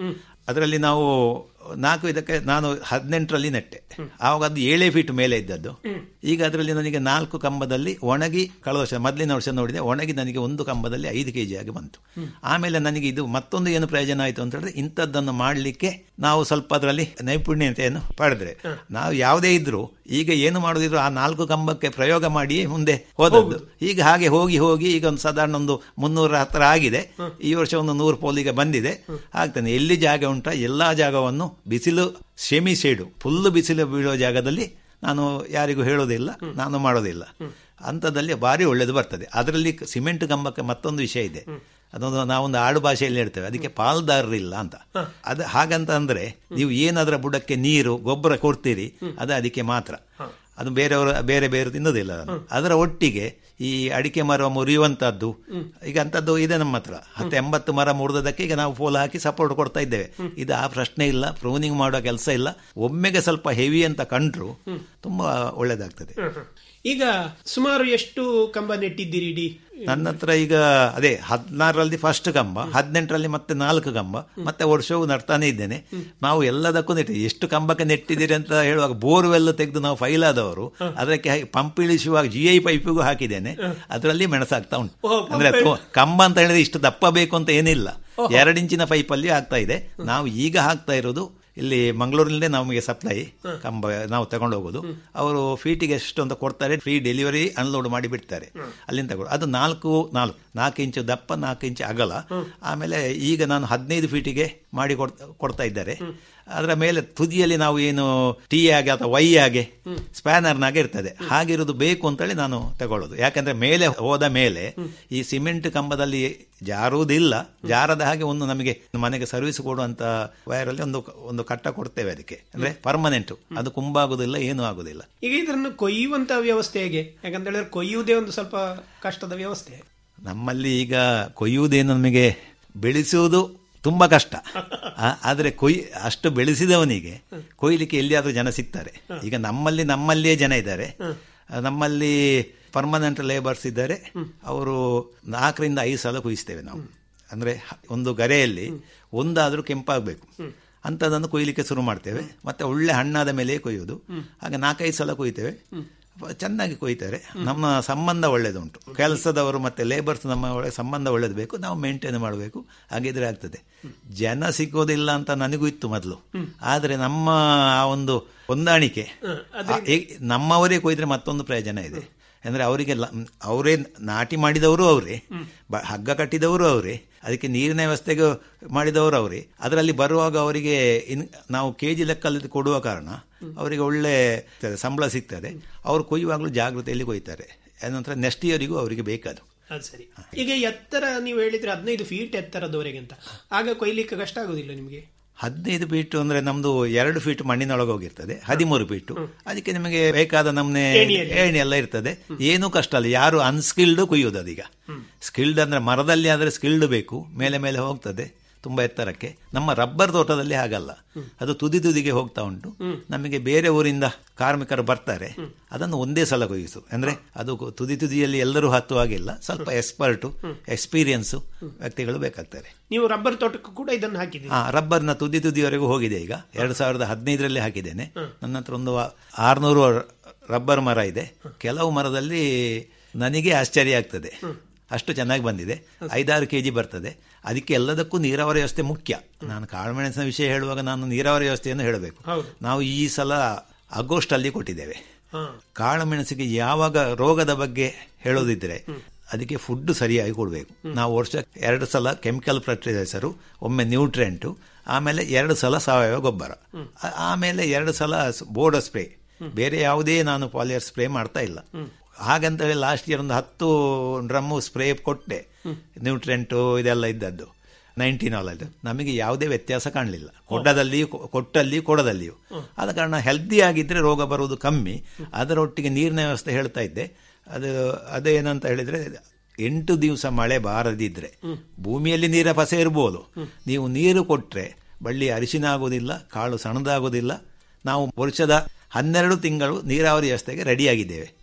ಅದರಲ್ಲಿ ನಾವು ನಾಲ್ಕು ಇದಕ್ಕೆ ನಾನು ಹದಿನೆಂಟರಲ್ಲಿ ನೆಟ್ಟೆ ಆವಾಗ ಅದು ಏಳೇ ಫೀಟ್ ಮೇಲೆ ಇದ್ದದ್ದು ಈಗ ಅದರಲ್ಲಿ ನನಗೆ ನಾಲ್ಕು ಕಂಬದಲ್ಲಿ ಒಣಗಿ ಕಳೆದ ವರ್ಷ ಮೊದಲಿನ ವರ್ಷ ನೋಡಿದೆ ಒಣಗಿ ನನಗೆ ಒಂದು ಕಂಬದಲ್ಲಿ ಐದು ಕೆಜಿ ಆಗಿ ಬಂತು ಆಮೇಲೆ ನನಗೆ ಇದು ಮತ್ತೊಂದು ಏನು ಪ್ರಯೋಜನ ಆಯಿತು ಅಂತ ಹೇಳಿದ್ರೆ ಇಂಥದ್ದನ್ನು ಮಾಡಲಿಕ್ಕೆ ನಾವು ಸ್ವಲ್ಪ ಅದರಲ್ಲಿ ನೈಪುಣ್ಯತೆಯನ್ನು ಪಡೆದ್ರೆ ನಾವು ಯಾವುದೇ ಇದ್ರೂ ಈಗ ಏನು ಮಾಡೋದಿದ್ರು ಆ ನಾಲ್ಕು ಕಂಬಕ್ಕೆ ಪ್ರಯೋಗ ಮಾಡಿ ಮುಂದೆ ಹೋದದ್ದು ಈಗ ಹಾಗೆ ಹೋಗಿ ಹೋಗಿ ಈಗ ಒಂದು ಸಾಧಾರಣ ಒಂದು ಮುನ್ನೂರ ಹತ್ತಿರ ಆಗಿದೆ ಈ ವರ್ಷ ಒಂದು ನೂರು ಪೋಲಿಗೆ ಬಂದಿದೆ ಆಗ್ತಾನೆ ಎಲ್ಲಿ ಜಾಗ ಉಂಟ ಎಲ್ಲಾ ಜಾಗವನ್ನು ಬಿಸಿಲು ಸೆಮಿ ಶೇಡು ಫುಲ್ ಬಿಸಿಲು ಬೀಳೋ ಜಾಗದಲ್ಲಿ ನಾನು ಯಾರಿಗೂ ಹೇಳೋದಿಲ್ಲ ನಾನು ಮಾಡೋದಿಲ್ಲ ಅಂಥದ್ದಲ್ಲಿ ಭಾರಿ ಒಳ್ಳೇದು ಬರ್ತದೆ ಅದರಲ್ಲಿ ಸಿಮೆಂಟ್ ಕಂಬಕ್ಕೆ ಮತ್ತೊಂದು ವಿಷಯ ಇದೆ ಅದೊಂದು ನಾವೊಂದು ಆಡು ಭಾಷೆಯಲ್ಲಿ ಹೇಳ್ತೇವೆ ಅದಕ್ಕೆ ಪಾಲ್ದಾರರಿಲ್ಲ ಅಂತ ಅದು ಹಾಗಂತ ಅಂದ್ರೆ ನೀವು ಏನದರ ಬುಡಕ್ಕೆ ನೀರು ಗೊಬ್ಬರ ಕೊಡ್ತೀರಿ ಅದು ಅದಕ್ಕೆ ಮಾತ್ರ ಅದು ಬೇರೆಯವರು ಬೇರೆ ಬೇರೆ ತಿನ್ನೋದಿಲ್ಲ ಅದನ್ನು. ಅದರ ಒಟ್ಟಿಗೆ ಈ ಅಡಿಕೆ ಮರ ಮುರಿಯುವಂತದ್ದು ಈಗ ಅಂತದ್ದು ಇದೆ ನಮ್ಮ ಹತ್ರ ಹತ್ತು ಎಂಬತ್ತು ಮರ ಮುರಿದದಕ್ಕೆ ಈಗ ನಾವು ಪೋಲ್ ಹಾಕಿ ಸಪೋರ್ಟ್ ಕೊಡ್ತಾ ಇದ್ದೇವೆ ಇದು ಆ ಪ್ರಶ್ನೆ ಇಲ್ಲ ಪ್ರೂನಿಂಗ್ ಮಾಡೋ ಕೆಲಸ ಇಲ್ಲ ಒಮ್ಮೆಗೆ ಸ್ವಲ್ಪ ಹೆವಿ ಅಂತ ಕಂಡ್ರು ತುಂಬಾ ಒಳ್ಳೇದಾಗ್ತದೆ ಈಗ ಸುಮಾರು ಎಷ್ಟು ಕಂಬ ನೆಟ್ಟಿದ್ದೀರಿ ಇಡೀ ನನ್ನ ಹತ್ರ ಈಗ ಅದೇ ಹದಿನಾರರಲ್ಲಿ ಫಸ್ಟ್ ಕಂಬ ಹದಿನೆಂಟರಲ್ಲಿ ಮತ್ತೆ ನಾಲ್ಕು ಕಂಬ ಮತ್ತೆ ವರ್ಷವೂ ನಡ್ತಾನೆ ಇದ್ದೇನೆ ನಾವು ಎಲ್ಲದಕ್ಕೂ ನೆಟ್ಟಿ ಎಷ್ಟು ಕಂಬಕ್ಕೆ ನೆಟ್ಟಿದ್ದೀರಿ ಅಂತ ಹೇಳುವಾಗ ಬೋರ್ವೆಲ್ ತೆಗೆದು ನಾವು ಫೈಲ್ ಆದವರು ಅದಕ್ಕೆ ಪಂಪ್ ಇಳಿಸುವಾಗ ಜಿ ಐ ಪೈಪಿಗೂ ಹಾಕಿದ್ದೇನೆ ಅದರಲ್ಲಿ ಮೆಣಸಾಗ್ತಾ ಉಂಟು ಓ, pump ಅಂದ್ರೆ ಇಳಿ- ಕೊ- ಕಂಬ ಅಂತ ಹೇಳಿದ್ರೆ ಇಷ್ಟು ದಪ್ಪ ಬೇಕು ಅಂತ ಏನಿಲ್ಲ ಎರಡು ಇಂಚಿನ ಪೈಪಲ್ಲಿ ಆಗ್ತಾ ಇದೆ ನಾವು ಈಗ ಹಾಕ್ತಾ ಇರೋದು ಇಲ್ಲಿ ಮಂಗಳೂರಿನಲ್ಲೇ ನಮಗೆ ಸಪ್ಲೈ ಕಂಬ ನಾವು ತಗೊಂಡು ಹೋಗೋದು ಅವರು ಫೀಟಿಗೆ ಎಷ್ಟು ಅಂತ ಕೊಡ್ತಾರೆ ಫ್ರೀ ಡೆಲಿವರಿ ಅನ್ಲೋಡ್ ಮಾಡಿ ಬಿಡ್ತಾರೆ ಅಲ್ಲಿಂದ ತಗೊಂಡು ಅದು ನಾಲ್ಕು ನಾಲ್ಕು ನಾಲ್ಕು ಇಂಚು ದಪ್ಪ ನಾಲ್ಕು ಇಂಚು ಅಗಲ ಆಮೇಲೆ ಈಗ ನಾನು ಹದಿನೈದು ಫೀಟಿಗೆ ಮಾಡಿ ಕೊಡ್- ಕೊಡ್ತಾ ಇದ್ದಾರೆ ಅದರ ಮೇಲೆ ತುದಿಯಲ್ಲಿ ನಾವು ಏನು ಟಿ ಆಗಿ ಅಥವಾ ವೈ ಆಗಿ ಸ್ಪ್ಯಾನರ್ನಾಗೆ ಇರ್ತದೆ ಹಾಗಿರೋದು ಬೇಕು ಅಂತೇಳಿ ನಾನು ತಗೊಳ್ಳೋದು ಯಾಕಂದ್ರೆ ಮೇಲೆ ಹೋದ ಮೇಲೆ ಈ ಸಿಮೆಂಟ್ ಕಂಬದಲ್ಲಿ ಜಾರುವುದಿಲ್ಲ ಜಾರದ ಹಾಗೆ ಒಂದು ನಮಗೆ ಮನೆಗೆ ಸರ್ವಿಸ್ ಕೊಡುವಂತ ವೈರಲ್ಲಿ ಒಂದು ಒಂದು ಕಟ್ಟ ಕೊಡ್ತೇವೆ ಅದಕ್ಕೆ ಅಂದ್ರೆ ಪರ್ಮನೆಂಟ್ ಅದು ಕುಂಬಾಗುದಿಲ್ಲ ಏನೂ ಆಗುದಿಲ್ಲ ಈಗ ಇದನ್ನು ಕೊಯ್ಯುವಂತ ವ್ಯವಸ್ಥೆ ಹೇಗೆ ಯಾಕಂತ ಹೇಳಿದ್ರೆ ಕೊಯ್ಯುವುದೇ ಒಂದು ಸ್ವಲ್ಪ ಕಷ್ಟದ ವ್ಯವಸ್ಥೆ ನಮ್ಮಲ್ಲಿ ಈಗ ಕೊಯ್ಯುವುದೇನು ನಮಗೆ ಬೆಳೆಸುವುದು ತುಂಬಾ ಕಷ್ಟ ಆ- ಆದ್ರೆ ಕೊಯ್ ಅಷ್ಟು ಬೆಳೆಸಿದವನಿಗೆ ಕೊಯ್ಲಿಕ್ಕೆ ಎಲ್ಲಿಯಾದ್ರೂ ಜನ ಸಿಗ್ತಾರೆ ಈಗ ನಮ್ಮಲ್ಲಿ ನಮ್ಮಲ್ಲಿಯೇ ಜನ ಇದ್ದಾರೆ ಆ, ನಮ್ಮಲ್ಲಿ ಪರ್ಮನೆಂಟ್ ಲೇಬರ್ಸ್ ಇದ್ದಾರೆ ಅವರು ನಾಲ್ಕರಿಂದ ಐದು ಸಲ ಕೊಯ್ಸ್ತೇವೆ ನಾವು ಅಂದ್ರೆ ಹ- ಒಂದು ಗರೆಯಲ್ಲಿ ಒಂದಾದ್ರೂ ಕೆಂಪಾಗಬೇಕು ಅಂಥದ್ದನ್ನು ಕೊಯ್ಲಿಕ್ಕೆ ಶುರು ಮಾಡ್ತೇವೆ ಮತ್ತೆ ಒಳ್ಳೆ ಹಣ್ಣಾದ ಮೇಲೆ ಕೊಯ್ಯೋದು ಹಾಗೆ ನಾಲ್ಕೈದು ಸಲ ಕೊಯ್ತೇವೆ ಚೆನ್ನಾಗಿ ಕೊಯ್ತಾರೆ ನಮ್ಮ ಸಂಬಂಧ ಒಳ್ಳೇದುಂಟು ಕೆಲಸದವರು ಮತ್ತೆ ಲೇಬರ್ಸ್ ನಮ್ಮ ಒಳ್ಳೆ ಸಂಬಂಧ ಒಳ್ಳೇದು ಬೇಕು ನಾವು ಮೇಂಟೈನ್ ಮಾಡಬೇಕು ಹಾಗಿದ್ರೆ ಆಗ್ತದೆ ಜನ ಸಿಗೋದಿಲ್ಲ ಅಂತ ನನಗೂ ಇತ್ತು ಮೊದಲು ಆದರೆ ನಮ್ಮ ಆ ಒಂದು ಹೊಂದಾಣಿಕೆ ಆ- ಏ- ನಮ್ಮವರೇ ಕೊಯ್ದ್ರೆ ಮತ್ತೊಂದು ಪ್ರಯೋಜನ ಇದೆ ಅಂದ್ರೆ ಅವರಿಗೆ ಅವರೇ ನಾಟಿ ಮಾಡಿದವರು ಅವರೇ ಬ- ಹಗ್ಗ ಕಟ್ಟಿದವರು ಅವರೇ ಅದಕ್ಕೆ ನೀರಿನ ವ್ಯವಸ್ಥೆಗೆ ಮಾಡಿದವರು ಅವರೇ ಅದರಲ್ಲಿ ಬರುವಾಗ ಅವರಿಗೆ ಇನ್ ನಾವು ಕೆ ಜಿ ಲೆಕ್ಕಲ್ಲಿ ಕೊಡುವ ಕಾರಣ ಅವರಿಗೆ ಒಳ್ಳೆ ಸಂಬಳ ಸಿಗ್ತದೆ ಅವರು ಕೊಯ್ಯುವಾಗಲೂ ಜಾಗೃತೆಯಲ್ಲಿ ಕೊಯ್ತಾರೆ ನಂತರ ನೆಕ್ಸ್ಟ್ ಇಯರಿಗೂ ಅವರಿಗೆ ಬೇಕದು ಅದು ಸರಿ ಈಗ ಎತ್ತರ ನೀವು ಹೇಳಿದ್ರೆ ಹದಿನೈದು ಫೀಟ್ ಎತ್ತರದವರೆಗೆ ಅಂತ ಆಗ ಕೊಯ್ಲಿಕ್ಕೆ ಕಷ್ಟ ಆಗುದಿಲ್ಲ ನಿಮಗೆ ಹದಿನೈದು ಫೀಟ್ ಅಂದ್ರೆ ನಮ್ದು ಎರಡು ಫೀಟ್ ಮಣ್ಣಿನೊಳಗೆ ಹೋಗಿರ್ತದೆ ಹದಿಮೂರು ಫೀಟ್ ಅದಕ್ಕೆ ನಿಮಗೆ ಬೇಕಾದ ನಮ್ನೆ ಏಣಿಯಲ್ಲಿ. ಏಣಿ ಎಲ್ಲ ಇರ್ತದೆ ಏನೂ ಕಷ್ಟ ಅಲ್ಲ ಯಾರು ಅನ್ಸ್ಕಿಲ್ಡ್ ಕುಯ್ಯೋದು ಅದೀಗ ಸ್ಕಿಲ್ಡ್ ಅಂದ್ರೆ ಮರದಲ್ಲಿ ಆದ್ರೆ ಸ್ಕಿಲ್ಡ್ ಬೇಕು ಮೇಲೆ ಮೇಲೆ ಹೋಗ್ತದೆ ತುಂಬಾ ಎತ್ತರಕ್ಕೆ ನಮ್ಮ ರಬ್ಬರ್ ತೋಟದಲ್ಲಿ ಹಾಗಲ್ಲ ಅದು ತುದಿ ತುದಿಗೆ ಹೋಗ್ತಾ ಉಂಟು ನಮಗೆ ಬೇರೆ ಊರಿಂದ ಕಾರ್ಮಿಕರು ಬರ್ತಾರೆ ಅದನ್ನು ಒಂದೇ ಸಲ ಕೊಯ್ಯಿಸು ಅಂದ್ರೆ ಅದು ತುದಿ ತುದಿಯಲ್ಲಿ ಎಲ್ಲರೂ ಹತ್ತುವಾಗಿಲ್ಲ ಸ್ವಲ್ಪ ಎಕ್ಸ್ಪರ್ಟು ಎಕ್ಸ್ಪೀರಿಯನ್ಸ್ ವ್ಯಕ್ತಿಗಳು ಬೇಕಾಗ್ತಾರೆ ನೀವು ರಬ್ಬರ್ ತೋಟಕ್ಕೂ ಕೂಡ ಇದನ್ನು ಹಾಕಿದ್ದೀರಿ ಹಾ ರಬ್ಬರ್ನ ತುದಿ ತುದಿಯವರೆಗೂ ಹೋಗಿದೆ ಈಗ ಎರಡ್ ಸಾವಿರದ ಹದಿನೈದರಲ್ಲಿ ಹಾಕಿದ್ದೇನೆ ನನ್ನ ಹತ್ರ ಒಂದು ಆರ್ನೂರು ರಬ್ಬರ್ ಮರ ಇದೆ ಕೆಲವು ಮರದಲ್ಲಿ ನನಗೆ ಆಶ್ಚರ್ಯ ಆಗ್ತದೆ ಅಷ್ಟು ಚೆನ್ನಾಗಿ ಬಂದಿದೆ ಐದಾರು ಕೆ ಜಿ ಬರ್ತದೆ ಅದಕ್ಕೆ ಎಲ್ಲದಕ್ಕೂ ನೀರಾವರಿ ವ್ಯವಸ್ಥೆ ಮುಖ್ಯ ನಾನು ಕಾಳುಮೆಣಸಿನ ವಿಷಯ ಹೇಳುವಾಗ ನಾನು ನೀರಾವರಿ ವ್ಯವಸ್ಥೆಯನ್ನು ಹೇಳಬೇಕು ಹೌದು. ನಾವು ಈ ಸಲ ಆಗಸ್ಟ್ ಅಲ್ಲಿ ಕೊಟ್ಟಿದ್ದೇವೆ ಹಾ ಕಾಳುಮೆಣಸಿಗೆ ಯಾವಾಗ ರೋಗದ ಬಗ್ಗೆ ಹೇಳೋದಿದ್ರೆ ಅದಕ್ಕೆ ಫುಡ್ ಸರಿಯಾಗಿ ಕೊಡಬೇಕು ನಾವು ವರ್ಷ ಎರಡು ಸಲ ಕೆಮಿಕಲ್ ಫರ್ಟಿಲೈಸರು ಒಮ್ಮೆ ನ್ಯೂಟ್ರೆಂಟು ಆಮೇಲೆ ಎರಡು ಸಲ ಸಾವಯವ ಗೊಬ್ಬರ ಆ- ಆಮೇಲೆ ಎರಡು ಸಲ ಬೋರ್ಡ್ ಸ್ಪ್ರೇ ಬೇರೆ ಯಾವುದೇ ನಾನು ಪಾಲಿಯರ್ ಸ್ಪ್ರೇ ಮಾಡ್ತಾ ಇಲ್ಲ ಹಾಗಂತ ಹೇಳಿ ಲಾಸ್ಟ್ ಇಯರ್ ಒಂದು ಹತ್ತು ಡ್ರಮ್ಮು ಸ್ಪ್ರೇ ಕೊಟ್ಟೆ ನ್ಯೂಟ್ರೆಂಟು ಇದೆಲ್ಲ ಇದ್ದದ್ದು ನೈನ್ಟೀನ್ ಆಲ್ ನಮಗೆ ಯಾವುದೇ ವ್ಯತ್ಯಾಸ ಕಾಣಲಿಲ್ಲ ಕೊಡ್ಡದಲ್ಲಿಯೂ ಕೊ- ಕೊಟ್ಟಲ್ಲಿ ಕೊಡದಲ್ಲಿಯೂ ಆದ ಕಾರಣ ಹೆಲ್ದಿ ಆಗಿದ್ರೆ ರೋಗ ಬರುವುದು ಕಮ್ಮಿ ಅದರೊಟ್ಟಿಗೆ ನೀರಿನ ವ್ಯವಸ್ಥೆ ಹೇಳ್ತಾ ಇದ್ದೆ ಅದು ಅದೇನಂತ ಹೇಳಿದ್ರೆ ಎಂಟು ದಿವಸ ಮಳೆ ಬಾರದಿದ್ರೆ ಭೂಮಿಯಲ್ಲಿ ನೀರ ಪಸೆ ಇರ್ಬೋದು ನೀವು ನೀರು ಕೊಟ್ರೆ ಬಳ್ಳಿ ಅರಿಶಿನ ಆಗೋದಿಲ್ಲ ಕಾಳು ಸಣ್ಣದಾಗೋದಿಲ್ಲ ನಾವು ವರ್ಷದ ಹನ್ನೆರಡು ತಿಂಗಳು ನೀರಾವರಿ ವ್ಯವಸ್ಥೆಗೆ ರೆಡಿಯಾಗಿದ್ದೇವೆ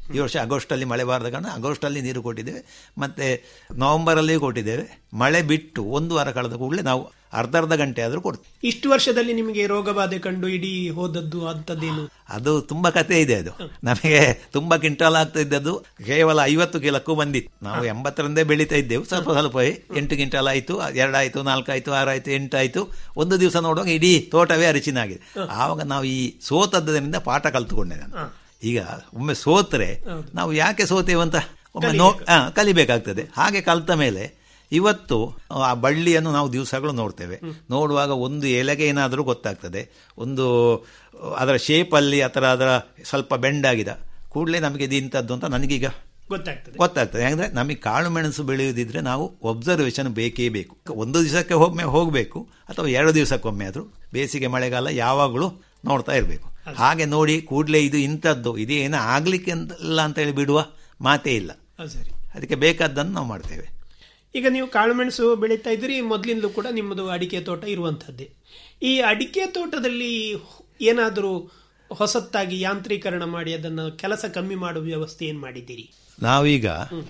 ಈ ವರ್ಷ ಆಗಸ್ಟ್ ಅಲ್ಲಿ ಮಳೆ ಬಾರದ ಕಾರಣ ಆಗಸ್ಟ್ ಅಲ್ಲಿ ನೀರು ಕೊಟ್ಟಿದ್ದೇವೆ ಮತ್ತೆ ನವೆಂಬರ್ ಅಲ್ಲಿ ಕೊಟ್ಟಿದ್ದೇವೆ ಮಳೆ ಬಿಟ್ಟು ಒಂದು ವಾರ ಕಳೆದ ಕೂಡಲೇ ನಾವು ಅರ್ಧ ಅರ್ಧ ಗಂಟೆ ಆದ್ರೂ ಕೊಡ್ತೀವಿ ಇಷ್ಟು ವರ್ಷದಲ್ಲಿ ನಿಮಗೆ ರೋಗ ಬಾಧೆ ಕಂಡು ಇಡೀ ಹೋದದ್ದು ಅಂತದ್ದೇನು ಅದು ತುಂಬಾ ಕತೆ ಇದೆ ಅದು ನಮಗೆ ತುಂಬಾ ಕ್ವಿಂಟಾಲ್ ಆಗ್ತಾ ಇದ್ದದ್ದು ಕೇವಲ ಐವತ್ತು ಕಿಲಕ್ಕೂ ಬಂದಿತ್ತು ನಾವು ಎಂಬತ್ತರಂದೇ ಬೆಳೀತಾ ಇದ್ದೆವು ಸ್ವಲ್ಪ ಸ್ವಲ್ಪ ಎಂಟು ಕ್ವಿಂಟಾಲ್ ಆಯ್ತು ಎರಡಾಯ್ತು ನಾಲ್ಕಾಯ್ತು ಆರಾಯ್ತು ಎಂಟಾಯ್ತು ಒಂದು ದಿವಸ ನೋಡುವಾಗ ಇಡೀ ತೋಟವೇ ಅರಿಚಿನಾಗಿದೆ ಆವಾಗ ನಾವು ಈ ಸೋತದ್ದರಿಂದ ಪಾಠ ಕಲ್ತುಕೊಂಡೆ ನಾನು ಈಗ ಒಮ್ಮೆ ಸೋತ್ರೆ ನಾವು ಯಾಕೆ ಸೋತೇವಂತ ಒಮ್ಮೆ ನೋ ಆ, ಕಲಿಬೇಕಾಗ್ತದೆ ಹಾಗೆ ಕಲ್ತ ಮೇಲೆ ಇವತ್ತು ಆ ಬಳ್ಳಿಯನ್ನು ನಾವು ದಿವಸಗಳು ನೋಡ್ತೇವೆ ನೋಡುವಾಗ ಒಂದು ಎಲೆಗೆ ಏನಾದರೂ ಗೊತ್ತಾಗ್ತದೆ ಒಂದು ಅದರ ಶೇಪಲ್ಲಿ ಅಥವಾ ಅದರ ಸ್ವಲ್ಪ ಬೆಂಡಾಗಿದ ಕೂಡಲೇ ನಮಗೆ ಇದು ಇಂಥದ್ದು ಅಂತ ನನಗೀಗ ಗೊತ್ತಾಗ್ತದೆ ಗೊತ್ತಾಗ್ತದೆ ಯಾಕಂದ್ರೆ ನಮಗೆ ಕಾಳು ಮೆಣಸು ಬೆಳೆಯುವುದಿದ್ರೆ ನಾವು ಒಬ್ಸರ್ವೇಷನ್ ಬೇಕೇ ಬೇಕು ಒಂದು ದಿವಸಕ್ಕೆ ಒಮ್ಮೆ ಹೋಗಬೇಕು ಅಥವಾ ಎರಡು ದಿವಸಕ್ಕೊಮ್ಮೆ ಆದರೂ ಬೇಸಿಗೆ ಮಳೆಗಾಲ ಯಾವಾಗಲೂ ನೋಡ್ತಾ ಇರಬೇಕು ಹಾಗೆ ನೋಡಿ ಕೂಡಲೇ ಇದು ಇಂಥದ್ದು ಇದೇನು ಆಗ್ಲಿಕ್ಕೆ ಇಲ್ಲ ಅಂತ ಹೇಳಿ ಬಿಡುವ ಮಾತೇ ಇಲ್ಲ ಅದು ಸರಿ ಅದಕ್ಕೆ ಬೇಕಾದ್ದನ್ನು ನಾವು ಮಾಡ್ತೇವೆ ಈಗ ನೀವು ಕಾಳುಮೆಣಸು ಬೆಳೀತಾ ಇದ್ರಿ ಮೊದಲಿಂದಲೂ ಕೂಡ ನಿಮ್ಮದು ಅಡಿಕೆ ತೋಟ ಇರುವಂಥದ್ದೇ ಈ ಅಡಿಕೆ ತೋಟದಲ್ಲಿ ಏನಾದರೂ ಹೊಸತ್ತಾಗಿ ಯಾಂತ್ರೀಕರಣ ಮಾಡಿ ಅದನ್ನು ಕೆಲಸ ಕಮ್ಮಿ ಮಾಡುವ ವ್ಯವಸ್ಥೆ ಏನು ಮಾಡಿದ್ದೀರಿ ನಾವೀಗ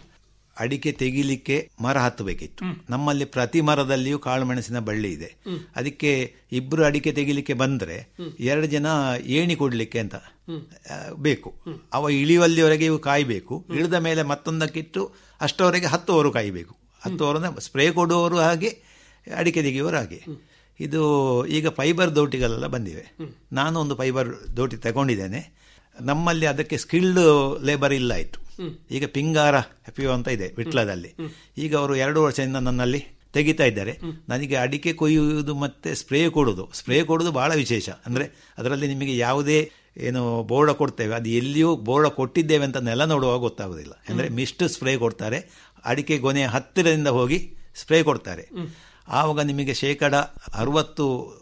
ಅಡಿಕೆ ತೆಗಿಲಿಕ್ಕೆ ಮರ ಹತ್ತಬೇಕಿತ್ತು ನಮ್ಮಲ್ಲಿ ಪ್ರತಿ ಮರದಲ್ಲಿಯೂ ಕಾಳುಮೆಣಸಿನ ಬಳ್ಳಿ ಇದೆ ಅದಕ್ಕೆ ಇಬ್ರು ಅಡಿಕೆ ತೆಗಿಲಿಕ್ಕೆ ಬಂದ್ರೆ ಎರಡು ಜನ ಏಣಿ ಕೊಡ್ಲಿಕ್ಕೆ ಅಂತ ಆ, ಬೇಕು ಅವ ಇಳಿಯುವಲ್ಲಿವರೆಗೆ ಇವು ಕಾಯಬೇಕು ಇಳಿದ ಮೇಲೆ ಮತ್ತೊಂದಕ್ಕಿಟ್ಟು ಅಷ್ಟವರೆಗೆ ಹತ್ತುವವರು ಕಾಯಬೇಕು ಹತ್ತುವವರು ಸ್ಪ್ರೇ ಕೊಡುವವರು ಹಾಗೆ ಅಡಿಕೆ ತೆಗೆಯುವವರು ಹಾಗೆ ಇದು ಈಗ ಫೈಬರ್ ದೋಟಿಗಳೆಲ್ಲ ಬಂದಿವೆ ನಾನು ಒಂದು ಫೈಬರ್ ದೋಟಿ ತಗೊಂಡಿದ್ದೇನೆ ನಮ್ಮಲ್ಲಿ ಅದಕ್ಕೆ ಸ್ಕಿಲ್ಡ್ ಲೇಬರ್ ಇಲ್ಲ ಆಯ್ತು ಈಗ ಪಿಂಗಾರ ಎಫ್ಯೋ ಅಂತ ಇದೆ ವಿಟ್ಲದಲ್ಲಿ ಈಗ ಅವರು ಎರಡು ವರ್ಷದಿಂದ ನನ್ನಲ್ಲಿ ತೆಗಿತಾ ಇದ್ದಾರೆ ನನಗೆ ಅಡಿಕೆ ಕೊಯ್ಯುವುದು ಮತ್ತೆ ಸ್ಪ್ರೇ ಕೊಡುವುದು ಸ್ಪ್ರೇ ಕೊಡುವುದು ಬಹಳ ವಿಶೇಷ ಅಂದ್ರೆ ಅದರಲ್ಲಿ ನಿಮಗೆ ಯಾವುದೇ ಏನು ಬೋರ್ಡ ಕೊಡ್ತೇವೆ ಅದು ಎಲ್ಲಿಯೂ ಬೋರ್ಡ ಕೊಟ್ಟಿದ್ದೇವೆ ಅಂತ ನೆಲ ನೋಡುವಾಗ ಗೊತ್ತಾಗುದಿಲ್ಲ ಅಂದ್ರೆ ಮಿಸ್ಟ್ ಸ್ಪ್ರೇ ಕೊಡ್ತಾರೆ ಅಡಿಕೆ ಗೊನೆಯ ಹತ್ತಿರದಿಂದ ಹೋಗಿ ಸ್ಪ್ರೇ ಕೊಡ್ತಾರೆ ಆವಾಗ ನಿಮಗೆ ಶೇಕಡ ಅರವತ್ತು